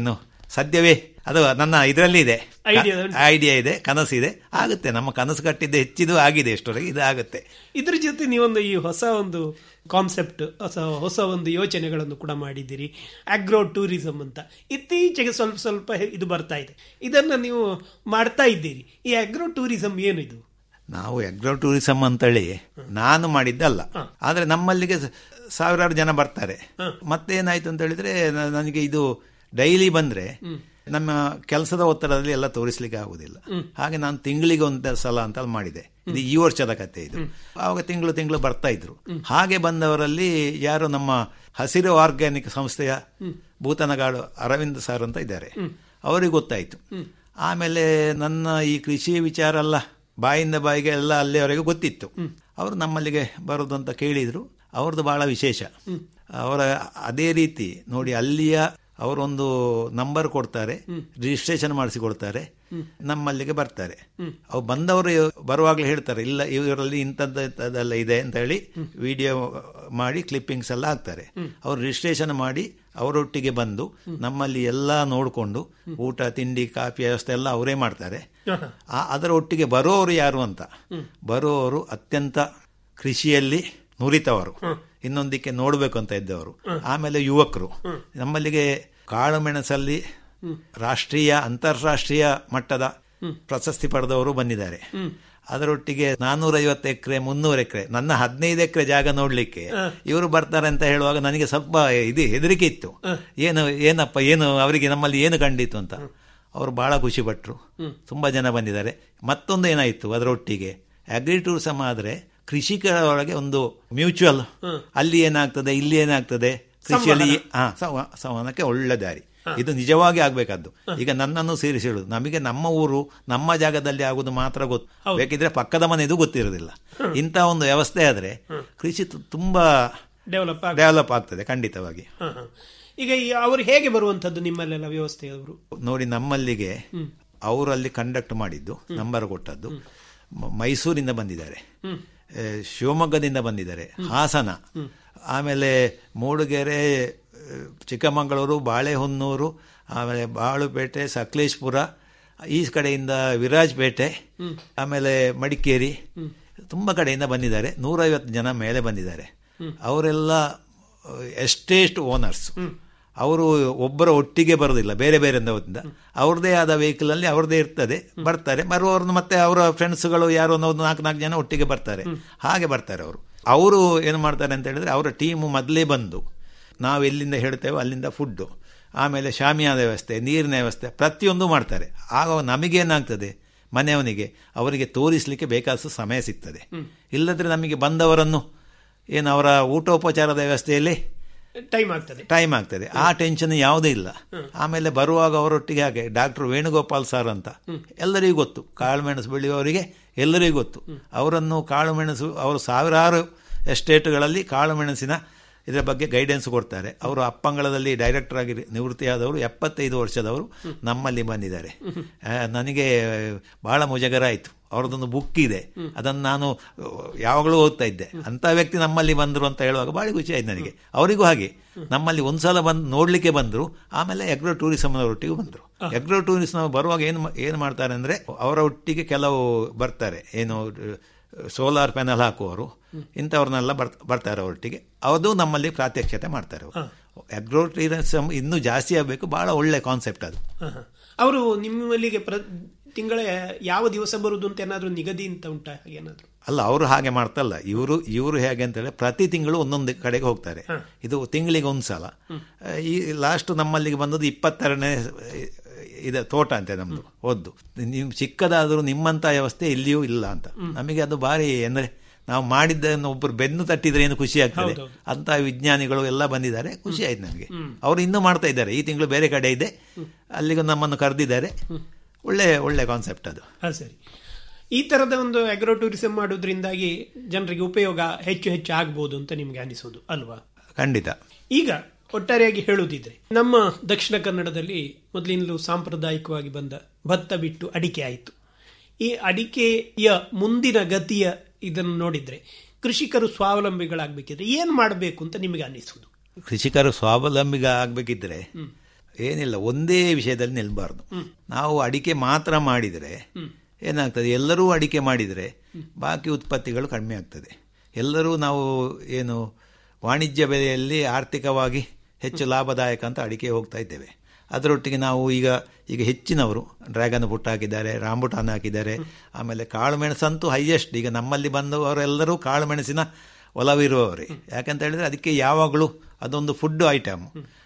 ಸದ್ಯವೇ ಅದು ನನ್ನ ಇದರಲ್ಲಿ ಇದೆ Idea ಉಂಟು. ಐಡಿಯಾ ಇದೆ ಕನಸಿದೆ ಆಗುತ್ತೆ ನಮ್ಮ ಕನಸು ಕಟ್ಟಿದ್ದ ಹೆಚ್ಚಿದು ಆಗಿದೆ ಎಷ್ಟವರೆಗೆ ಇದು ಆಗುತ್ತೆ ಇದ್ರ ಜೊತೆ ನೀವೊಂದು ಈ ಹೊಸ ಒಂದು ಕಾನ್ಸೆಪ್ಟ್ ಹೊಸ ಹೊಸ ಒಂದು ಯೋಚನೆಗಳನ್ನು ಕೂಡ ಮಾಡಿದ್ದೀರಿ ಆಗ್ರೋ ಟೂರಿಸಂ ಅಂತ ಇತ್ತೀಚೆಗೆ ಸ್ವಲ್ಪ ಸ್ವಲ್ಪ ಹೆ- ಇದು ಬರ್ತಾ ಇದೆ ಇದನ್ನ ನೀವು ಮಾಡ್ತಾ ಇದ್ದೀರಿ ಈ ಆಗ್ರೋ ಟೂರಿಸಂ ಏನು ಇದು ನಾವು ಅಗ್ರೋ ಟೂರಿಸಂ ಅಂತೇಳಿ ನಾನು ಮಾಡಿದ್ದಲ್ಲ ಆದ್ರೆ ನಮ್ಮಲ್ಲಿಗೆ ಸ- ಸಾವಿರಾರು ಜನ ಬರ್ತಾರೆ ಮತ್ತೇನಾಯ್ತು ಅಂತ ಹೇಳಿದ್ರೆ ನ- ನನಗೆ ಇದು ಡೈಲಿ ಬಂದ್ರೆ ನಮ್ಮ ಕೆಲಸದ ಒತ್ತಡದಲ್ಲಿ ಎಲ್ಲ ತೋರಿಸ್ಲಿಕ್ಕೆ ಆಗುದಿಲ್ಲ ಹಾಗೆ ನಾನು ತಿಂಗಳಿಗೆ ಒಂದು ಸಲ ಅಂತ ಮಾಡಿದೆ ಇದು ಈ ವರ್ಷದ ಕತೆ ಇದು ಆವಾಗ ತಿಂಗಳು ತಿಂಗಳು ಬರ್ತಾ ಇದ್ರು ಹಾಗೆ ಬಂದವರಲ್ಲಿ ಯಾರು ನಮ್ಮ ಹಸಿರು ಆರ್ಗ್ಯಾನಿಕ್ ಸಂಸ್ಥೆಯ ಭೂತನಗಾಡು ಅರವಿಂದ್ ಸರ್ ಅಂತ ಇದ್ದಾರೆ ಅವರಿಗೆ ಗೊತ್ತಾಯ್ತು ಆಮೇಲೆ ನನ್ನ ಈ ಕೃಷಿ ವಿಚಾರ ಎಲ್ಲ ಬಾಯಿಂದ ಬಾಯಿಗೆ ಎಲ್ಲ ಅಲ್ಲಿವರೆಗೂ ಗೊತ್ತಿತ್ತು ಅವರು ನಮ್ಮಲ್ಲಿಗೆ ಬರೋದು ಅಂತ ಕೇಳಿದ್ರು ಅವ್ರದ್ದು ಬಹಳ ವಿಶೇಷ ಅವರ ಅದೇ ರೀತಿ ನೋಡಿ ಅಲ್ಲಿಯ ಅವರೊಂದು ನಂಬರ್ ಕೊಡ್ತಾರೆ ರಿಜಿಸ್ಟ್ರೇಷನ್ ಮಾಡಿಸಿ ಕೊಡ್ತಾರೆ ನಮ್ಮಲ್ಲಿಗೆ ಬರ್ತಾರೆ ಅವ್ರು ಬಂದವರು ಬರುವಾಗಲೇ ಹೇಳ್ತಾರೆ ಇಲ್ಲ ಇವರಲ್ಲಿ ಇಂಥದ್ದು ಇಂಥದ್ದೆಲ್ಲ ಇದೆ ಅಂತ ಹೇಳಿ ವಿಡಿಯೋ ಮಾಡಿ ಕ್ಲಿಪ್ಪಿಂಗ್ಸ್ ಎಲ್ಲ ಹಾಕ್ತಾರೆ ಅವ್ರು ರಿಜಿಸ್ಟ್ರೇಷನ್ ಮಾಡಿ ಅವರೊಟ್ಟಿಗೆ ಬಂದು ನಮ್ಮಲ್ಲಿ ಎಲ್ಲ ನೋಡಿಕೊಂಡು ಊಟ ತಿಂಡಿ ಕಾಫಿ ವ್ಯವಸ್ಥೆ ಎಲ್ಲ ಅವರೇ ಮಾಡ್ತಾರೆ ಆ- ಅದರ ಒಟ್ಟಿಗೆ ಬರೋರು ಯಾರು ಅಂತ ಬರುವವರು ಅತ್ಯಂತ ಕೃಷಿಯಲ್ಲಿ ನುರಿತವರು ಇನ್ನೊಂದಕ್ಕೆ ನೋಡಬೇಕು ಅಂತ ಇದ್ದವರು ಆಮೇಲೆ ಯುವಕರು ನಮ್ಮಲ್ಲಿಗೆ ಕಾಳು ಮೆಣಸಲ್ಲಿ ರಾಷ್ಟ್ರೀಯ ಅಂತಾರಾಷ್ಟ್ರೀಯ ಮಟ್ಟದ ಪ್ರಶಸ್ತಿ ಪಡೆದವರು ಬಂದಿದ್ದಾರೆ ಅದರೊಟ್ಟಿಗೆ ನಾನ್ನೂರೈವತ್ತು ಎಕರೆ ಮುನ್ನೂರು ಎಕರೆ ನನ್ನ ಹದಿನೈದು ಎಕರೆ ಜಾಗ ನೋಡ್ಲಿಕ್ಕೆ ಇವರು ಬರ್ತಾರೆ ಅಂತ ಹೇಳುವಾಗ ನನಗೆ ಸ್ವಲ್ಪ ಇದು ಹೆದರಿಕೆ ಇತ್ತು ಏನು ಏನಪ್ಪ ಏನು ಅವರಿಗೆ ನಮ್ಮಲ್ಲಿ ಏನು ಕಂಡಿತ್ತು ಅಂತ ಅವರು ಬಹಳ ಖುಷಿ ಪಟ್ರು ತುಂಬಾ ಜನ ಬಂದಿದ್ದಾರೆ ಮತ್ತೊಂದು ಏನಾಯಿತು ಅದರೊಟ್ಟಿಗೆ ಅಗ್ರಿ ಟೂರಿಸಂ ಆದ್ರೆ ಕೃಷಿಕರ ಒಳಗೆ ಒಂದು ಮ್ಯೂಚುವಲ್ ಅಲ್ಲಿ ಏನಾಗ್ತದೆ ಇಲ್ಲಿ ಏನಾಗ್ತದೆ ಕೃಷಿಯಲ್ಲಿ ಹಾ ಸಂವ- ಸಂವಹನಕ್ಕೆ ಒಳ್ಳೆ ದಾರಿ ಇದು ನಿಜವಾಗಿ ಆಗ್ಬೇಕಾದ್ದು ಈಗ ನನ್ನನ್ನು ಸೇರಿಸಿ ಹೇಳುದು ನಮಗೆ ನಮ್ಮ ಊರು ನಮ್ಮ ಜಾಗದಲ್ಲಿ ಆಗುದು ಮಾತ್ರ ಗೊತ್ತು ಬೇಕಿದ್ರೆ ಪಕ್ಕದ ಮನೆದು ಗೊತ್ತಿರೋದಿಲ್ಲ ಇಂಥ ಒಂದು ವ್ಯವಸ್ಥೆ ಆದ್ರೆ ಕೃಷಿ ತು- ತುಂಬಾ ಡೆವಲಪ್ ಆಗ ಡೆವಲಪ್ ಆಗ್ತದೆ ಖಂಡಿತವಾಗಿ ಹ, ಹ. ಈಗ ಈ ಅವರು ಹೇಗೆ ಬರುವಂತದ್ದು ನಿಮ್ಮಲ್ಲೆಲ್ಲ ವ್ಯವಸ್ಥೆಯವರು ನೋಡಿ ನಮ್ಮಲ್ಲಿಗೆ ಅವರು ಅಲ್ಲಿ ಕಂಡಕ್ಟ್ ಮಾಡಿದ್ದು ನಂಬರ್ ಕೊಟ್ಟದ್ದು ಮ- ಮೈಸೂರಿಂದ ಬಂದಿದ್ದಾರೆ ಆ, ಶಿವಮೊಗ್ಗದಿಂದ ಬಂದಿದ್ದಾರೆ ಹಾಸನ ಆಮೇಲೆ ಮೂಡುಗೆರೆ ಆ, ಚಿಕ್ಕಮಗಳೂರು ಬಾಳೆಹೊನ್ನೂರು ಆಮೇಲೆ ಬಾಳುಪೇಟೆ ಸಕಲೇಶ್ಪುರ ಈ ಕಡೆಯಿಂದ ವಿರಾಜಪೇಟೆ ಆಮೇಲೆ ಮಡಿಕೇರಿ ತುಂಬ ಕಡೆಯಿಂದ ಬಂದಿದ್ದಾರೆ ನೂರೈವತ್ತು ಜನ ಮೇಲೆ ಬಂದಿದ್ದಾರೆ ಅವರೆಲ್ಲ ಎಸ್ಟೇಟ್ ಓನರ್ಸ್ ಅವರು ಒಬ್ಬರ ಒಟ್ಟಿಗೆ ಬರೋದಿಲ್ಲ ಬೇರೆ ಬೇರೆ ಹೊತ್ತಿಂದ ಅವ್ರದೇ ಆದ ವೆಹಿಕಲ್ ಅಲ್ಲಿ ಅವ್ರದೇ ಇರ್ತದೆ ಬರ್ತಾರೆ ಬರುವವ್ರನ್ನ ಮತ್ತೆ ಅವರ ಫ್ರೆಂಡ್ಸ್ಗಳು ಯಾರೋ ಒಂದು ನಾಲ್ಕು ನಾಲ್ಕು ಜನ ಒಟ್ಟಿಗೆ ಬರ್ತಾರೆ ಹಾಗೆ ಬರ್ತಾರೆ ಅವರು ಅವರು ಏನು ಮಾಡ್ತಾರೆ ಅಂತ ಹೇಳಿದ್ರೆ ಅವರ ಟೀಮು ಮೊದಲೇ ಬಂದು ನಾವು ಎಲ್ಲಿಂದ ಹೇಳ್ತೇವೆ ಅಲ್ಲಿಂದ ಫುಡ್ಡು ಆಮೇಲೆ ಶಾಮಿಯಾದ ವ್ಯವಸ್ಥೆ ನೀರಿನ ವ್ಯವಸ್ಥೆ ಪ್ರತಿಯೊಂದು ಮಾಡ್ತಾರೆ ಆಗ ನಮಗೇನಾಗ್ತದೆ ಮನೆಯವನಿಗೆ ಅವರಿಗೆ ತೋರಿಸಲಿಕ್ಕೆ ಬೇಕಾದಷ್ಟು ಸಮಯ ಸಿಗ್ತದೆ ಇಲ್ಲದ್ರೆ ನಮಗೆ ಬಂದವರನ್ನು ಏನು ಅವರ ಊಟೋಪಚಾರದ ವ್ಯವಸ್ಥೆಯಲ್ಲಿ ಟೈಮ್ ಆಗ್ತದೆ ಟೈಮ್ ಆಗ್ತದೆ ಆ ಟೆನ್ಷನ್ ಯಾವುದೇ ಇಲ್ಲ ಆಮೇಲೆ ಬರುವಾಗ ಅವರೊಟ್ಟಿಗೆ ಹಾಗೆ ಡಾಕ್ಟರ್ ವೇಣುಗೋಪಾಲ್ ಸರ್ ಅಂತ ಎಲ್ಲರಿಗೂ ಗೊತ್ತು ಕಾಳುಮೆಣಸು ಬೆಳೆಯುವವರಿಗೆ ಎಲ್ಲರಿಗೂ ಗೊತ್ತು ಅವರನ್ನು ಕಾಳುಮೆಣಸು ಅವರು ಸಾವಿರಾರು ಎಸ್ಟೇಟ್ಗಳಲ್ಲಿ ಕಾಳುಮೆಣಸಿನ ಇದರ ಬಗ್ಗೆ ಗೈಡೆನ್ಸ್ ಕೊಡ್ತಾರೆ ಅವರು ಅಪ್ಪಂಗಳದಲ್ಲಿ ಡೈರೆಕ್ಟರ್ ಆಗಿ ನಿವೃತ್ತಿಯಾದವರು ಎಪ್ಪತ್ತೈದು ವರ್ಷದವರು ನಮ್ಮಲ್ಲಿ ಬಂದಿದ್ದಾರೆ ಆ, ನನಗೆ ಬಹಳ ಮುಜಗರ ಆಯಿತು ಅವ್ರದ್ದೊಂದು ಬುಕ್ ಇದೆ ಅದನ್ನು ನಾನು ಯಾವಾಗಲೂ ಓದ್ತಾ ಇದ್ದೆ ಅಂತ ವ್ಯಕ್ತಿ ನಮ್ಮಲ್ಲಿ ಬಂದರು ಅಂತ ಹೇಳುವಾಗ ಭಾಳ ಖುಷಿ ಆಯ್ತು ನನಗೆ ಅವರಿಗೂ ಹಾಗೆ ನಮ್ಮಲ್ಲಿ ಒಂದ್ಸಲ ಬಂದು ನೋಡ್ಲಿಕ್ಕೆ ಬಂದರು ಆಮೇಲೆ ಎಗ್ರೋ ಟೂರಿಸಂನವರೊಟ್ಟಿಗೂ ಬಂದರು ಎಗ್ರೋ ಟೂರಿಸಂ ಬರುವಾಗ ಏನು ಮಾ- ಏನು ಮಾಡ್ತಾರೆ ಅಂದರೆ ಅವರ ಒಟ್ಟಿಗೆ ಕೆಲವು ಬರ್ತಾರೆ ಏನು ಸೋಲಾರ್ ಪ್ಯಾನಲ್ ಹಾಕುವವರು ಇಂಥವ್ರನ್ನೆಲ್ಲ ಬರ್ ಬರ್ತಾರೆ ಅವರೊಟ್ಟಿಗೆ ಅದು ನಮ್ಮಲ್ಲಿ ಪ್ರಾತ್ಯಕ್ಷತೆ ಮಾಡ್ತಾರೆ ಅವರು ಅಗ್ರೋ ಟೂರಿಸಂ ಇನ್ನೂ ಜಾಸ್ತಿ ಆಗಬೇಕು ಬಹಳ ಒಳ್ಳೆ ಕಾನ್ಸೆಪ್ಟ್ ಅದು ಹ, ಹ. ಅವರು ನಿಮ್ಮಲ್ಲಿಗೆ ಪ್ರ ತಿಂಗಳ ಯಾವ ದಿವಸ ಬರುದು ಅಂತ ಏನಾದ್ರು ನಿಗದಿ ಅಂತ ಉಂಟಾ ಏನಾದ್ರು ಅಲ್ಲ ಅವರು ಹಾಗೆ ಮಾಡ್ತಲ್ಲ ಇವರು ಇವರು ಹೇಗೆ ಅಂತ ಹೇಳಿ ಪ್ರತಿ ತಿಂಗಳು ಒಂದೊಂದು ಕಡೆಗೆ ಹೋಗ್ತಾರೆ ಇದು ತಿಂಗಳಿಗೆ ಒಂದು ಸಲ ಈ ಲಾಸ್ಟ್ ನಮ್ಮಲ್ಲಿಗೆ ಬಂದದ್ದು ಇಪ್ಪತ್ತೆರಡನೇ ಇದೆ ತೋಟ ಅಂತೆ ನಮ್ದು ಒದ್ದು ನೀವು ಚಿಕ್ಕದಾದರೂ ನಿಮ್ಮಂತ ವ್ಯವಸ್ಥೆ ಎಲ್ಲಿಯೂ ಇಲ್ಲ ಅಂತ ನಮಗೆ ಅದು ಭಾರಿ ಅಂದ್ರೆ ನಾವು ಮಾಡಿದ್ದನ್ನು ಒಬ್ಬರು ಬೆನ್ನು ತಟ್ಟಿದ್ರೆ ಏನು ಖುಷಿ ಆಗ್ತದೆ ಅಂತ ವಿಜ್ಞಾನಿಗಳು ಎಲ್ಲ ಬಂದಿದ್ದಾರೆ ಖುಷಿ ಆಯ್ತು ನನಗೆ ಅವರು ಇನ್ನೂ ಮಾಡ್ತಾ ಇದ್ದಾರೆ ಈ ತಿಂಗಳು ಬೇರೆ ಕಡೆ ಇದೆ ಅಲ್ಲಿಗೆ ನಮ್ಮನ್ನು ಕರೆದಿದ್ದಾರೆ ಒಳ್ಳೆ ಒಳ್ಳೆ ಕಾನ್ಸೆಪ್ಟ್ ಅದು ಹಾ ಸರಿ ಈ ತರದ ಒಂದು ಅಗ್ರೋ ಟೂರಿಸಂ ಮಾಡೋದ್ರಿಂದಾಗಿ ಜನರಿಗೆ ಉಪಯೋಗ ಹೆಚ್ಚು ಹೆಚ್ಚು ಆಗ್ಬೋದು ಅಂತ ನಿಮ್ಗೆ ಅನಿಸೋದು ಅಲ್ವಾ ಖಂಡಿತ ಈಗ ಒಟ್ಟಾರೆಯಾಗಿ ಹೇಳುವುದಿದ್ರೆ ನಮ್ಮ ದಕ್ಷಿಣ ಕನ್ನಡದಲ್ಲಿ ಮೊದಲಿನಲ್ಲೂ ಸಾಂಪ್ರದಾಯಿಕವಾಗಿ ಬಂದ ಭತ್ತ ಬಿಟ್ಟು ಅಡಿಕೆ ಆಯಿತು ಈ ಅಡಿಕೆಯ ಮುಂದಿನ ಗತಿಯ ಇದನ್ನು ನೋಡಿದ್ರೆ ಕೃಷಿಕರು ಸ್ವಾವಲಂಬಿಗಳಾಗಬೇಕಿದ್ರೆ ಏನ್ ಮಾಡಬೇಕು ಅಂತ ನಿಮಗೆ ಅನಿಸುವುದು ಕೃಷಿಕರು ಸ್ವಾವಲಂಬಿಗ ಆಗ್ಬೇಕಿದ್ರೆ ಏನಿಲ್ಲ ಒಂದೇ ವಿಷಯದಲ್ಲಿ ನಿಲ್ಬಾರ್ದು ನಾವು ಅಡಿಕೆ ಮಾತ್ರ ಮಾಡಿದರೆ ಏನಾಗ್ತದೆ ಎಲ್ಲರೂ ಅಡಿಕೆ ಮಾಡಿದರೆ ಬಾಕಿ ಉತ್ಪತ್ತಿಗಳು ಕಡಿಮೆ ಆಗ್ತದೆ ಎಲ್ಲರೂ ನಾವು ಏನು ವಾಣಿಜ್ಯ ಬೆಲೆಯಲ್ಲಿ ಆರ್ಥಿಕವಾಗಿ ಹೆಚ್ಚು ಲಾಭದಾಯಕ ಅಂತ ಅಡಿಕೆ ಹೋಗ್ತಾ ಇದ್ದೇವೆ ಅದರೊಟ್ಟಿಗೆ ನಾವು ಈಗ ಈಗ ಹೆಚ್ಚಿನವರು ಡ್ರ್ಯಾಗನ್ ಫ್ರೂಟ್ ಹಾಕಿದ್ದಾರೆ ರಾಂಬುಟಾನ್ ಹಾಕಿದ್ದಾರೆ ಆಮೇಲೆ ಕಾಳು ಮೆಣಸಂತೂ ಹೈಯೆಸ್ಟ್ ಈಗ ನಮ್ಮಲ್ಲಿ ಬಂದವರೆಲ್ಲರೂ ಕಾಳು ಮೆಣಸಿನ ಒಲವಿರುವವರೇ ಯಾಕಂತ ಹೇಳಿದ್ರೆ ಅದಕ್ಕೆ ಯಾವಾಗಲೂ ಅದೊಂದು ಫುಡ್ ಐಟಮ್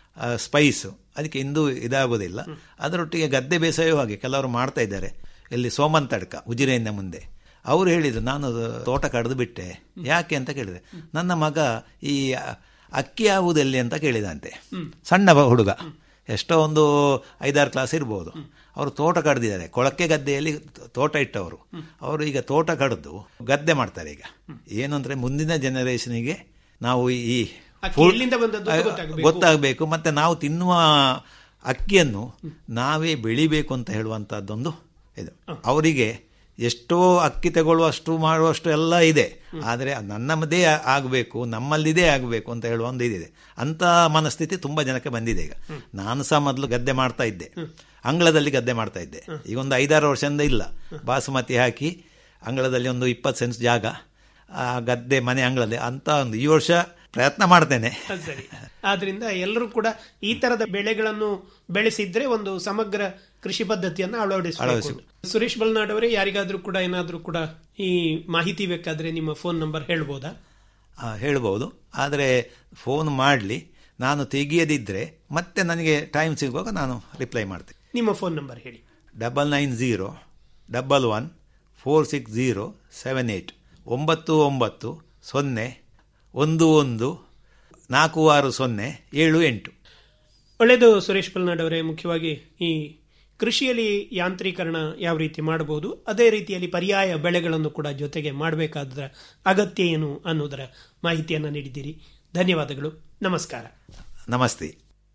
ಸ್ಪೈಸು ಅದಕ್ಕೆ ಇಂದು ಇದಾಗೋದಿಲ್ಲ ಅದರೊಟ್ಟಿಗೆ ಗದ್ದೆ ಬೇಸಾಯವೂ ಹಾಗೆ ಕೆಲವರು ಮಾಡ್ತಾ ಇದ್ದಾರೆ ಇಲ್ಲಿ ಸೋಮನ್ ತಡ್ಕ ಉಜಿರೆಯಿಂದ ಮುಂದೆ ಅವರು ಹೇಳಿದ್ರು ನಾನು ತೋಟ ಕಡ್ದು ಬಿಟ್ಟೆ ಯಾಕೆ ಅಂತ ಕೇಳಿದೆ ನನ್ನ ಮಗ ಈ ಅಕ್ಕಿ ಆಗುವುದೆಲ್ಲಿ ಅಂತ ಕೇಳಿದಂತೆ ಸಣ್ಣ ಬ- ಹುಡುಗ ಎಷ್ಟೋ ಒಂದು ಐದಾರು ಕ್ಲಾಸ್ ಇರ್ಬೋದು ಅವರು ತೋಟ ಕಡ್ದಿದ್ದಾರೆ ಕೊಳಕೆ ಗದ್ದೆಯಲ್ಲಿ ತೋಟ ಇಟ್ಟವರು ಅವರು ಈಗ ತೋಟ ಕಡ್ದು ಗದ್ದೆ ಮಾಡ್ತಾರೆ ಈಗ ಏನು ಅಂದರೆ ಮುಂದಿನ ಜನರೇಷನಿಗೆ ನಾವು ಈ ಅಕ್ಕಿ food- ಎಲ್ಲಿಂದ ಬಂದದ್ದು ಅಂತ ಗೊತ್ತಾಗ್ಬೇಕು. ಗೊತ್ತಾಗಬೇಕು ಮತ್ತೆ ನಾವು ತಿನ್ನುವ ಅಕ್ಕಿಯನ್ನು ನಾವೇ ಬೆಳಿಬೇಕು ಅಂತ ಹೇಳುವಂತಹದ್ದೊಂದು ಇದು ಅವರಿಗೆ ಎಷ್ಟೋ ಅಕ್ಕಿ ತಗೊಳ್ಳುವಷ್ಟು ಮಾಡುವಷ್ಟು ಎಲ್ಲ ಇದೆ ಆದರೆ ನನ್ನದೇ ಆಗಬೇಕು ನಮ್ಮಲ್ಲಿದೇ ಆಗಬೇಕು ಅಂತ ಹೇಳುವ ಒಂದು ಇದಿದೆ ಅಂತ ಮನಸ್ಥಿತಿ ತುಂಬಾ ಜನಕ್ಕೆ ಬಂದಿದೆ ಈಗ ನಾನು ಸಹ ಮೊದಲು ಗದ್ದೆ ಮಾಡ್ತಾ ಇದ್ದೆ ಅಂಗಳದಲ್ಲಿ ಗದ್ದೆ ಮಾಡ್ತಾ ಇದ್ದೆ ಈಗ ಒಂದು ಐದಾರು ವರ್ಷದಿಂದ ಇಲ್ಲ ಬಾಸುಮತಿ ಹಾಕಿ ಅಂಗಳದಲ್ಲಿ ಒಂದು ಇಪ್ಪತ್ತು ಸೆನ್ಸ್ ಜಾಗ ಆ ಗದ್ದೆ ಮನೆ ಅಂಗಳದಲ್ಲಿ ಅಂತ ಒಂದು ಈ ವರ್ಷ ಪ್ರಯತ್ನ ಮಾಡ್ತೇನೆ ಅದ್ ಸರಿ ಆದ್ರಿಂದ ಎಲ್ಲರೂ ಕೂಡ ಈ ತರದ ಬೆಳೆಗಳನ್ನು ಬೆಳೆಸಿದ್ರೆ ಒಂದು ಸಮಗ್ರ ಕೃಷಿ ಪದ್ಧತಿಯನ್ನು ಅಳವಡಿಸಬೇಕು ಸುರೇಶ್ ಬಲ್ನಾಡ್ ಅವರೇ ಯಾರಿಗಾದ್ರೂ ಕೂಡ ಏನಾದ್ರೂ ಕೂಡ ಈ ಮಾಹಿತಿ ಬೇಕಾದ್ರೆ ನಿಮ್ಮ ಫೋನ್ ನಂಬರ್ ಹೇಳ್ಬೋದಾ ಆ, ಹೇಳ್ಬೋದು ಆದರೆ ಫೋನ್ ಮಾಡಲಿ ನಾನು ತೆಗಿಯದಿದ್ದರೆ ಮತ್ತೆ ನನಗೆ ಟೈಮ್ ಸಿಗುವಾಗ ನಾನು ರಿಪ್ಲೈ ಮಾಡ್ತೇನೆ ನಿಮ್ಮ ಫೋನ್ ನಂಬರ್ ಹೇಳಿ double nine zero double one four six zero seven eight ಒಂಬತ್ತು ಒಂಬತ್ತು ಸೊನ್ನೆ ಒಂದು ಒಂದು ನಾಲ್ಕು ಆರು ಸೊನ್ನೆ ಏಳು ಎಂಟು ಒಳ್ಳೆಯದು ಸುರೇಶ್ ಬಲ್ನಾಡ್ ಅವರೇ ಮುಖ್ಯವಾಗಿ ಈ ಕೃಷಿಯಲ್ಲಿ ಯಾಂತ್ರೀಕರಣ ಯಾವ ರೀತಿ ಮಾಡಬಹುದು ಅದೇ ರೀತಿಯಲ್ಲಿ ಪರ್ಯಾಯ ಬೆಳೆಗಳನ್ನು ಕೂಡ ಜೊತೆಗೆ ಮಾಡಬೇಕಾದ ಅಗತ್ಯ ಏನು ಅನ್ನೋದರ ಮಾಹಿತಿಯನ್ನು ನೀಡಿದ್ದೀರಿ ಧನ್ಯವಾದಗಳು ನಮಸ್ಕಾರ ನಮಸ್ತೆ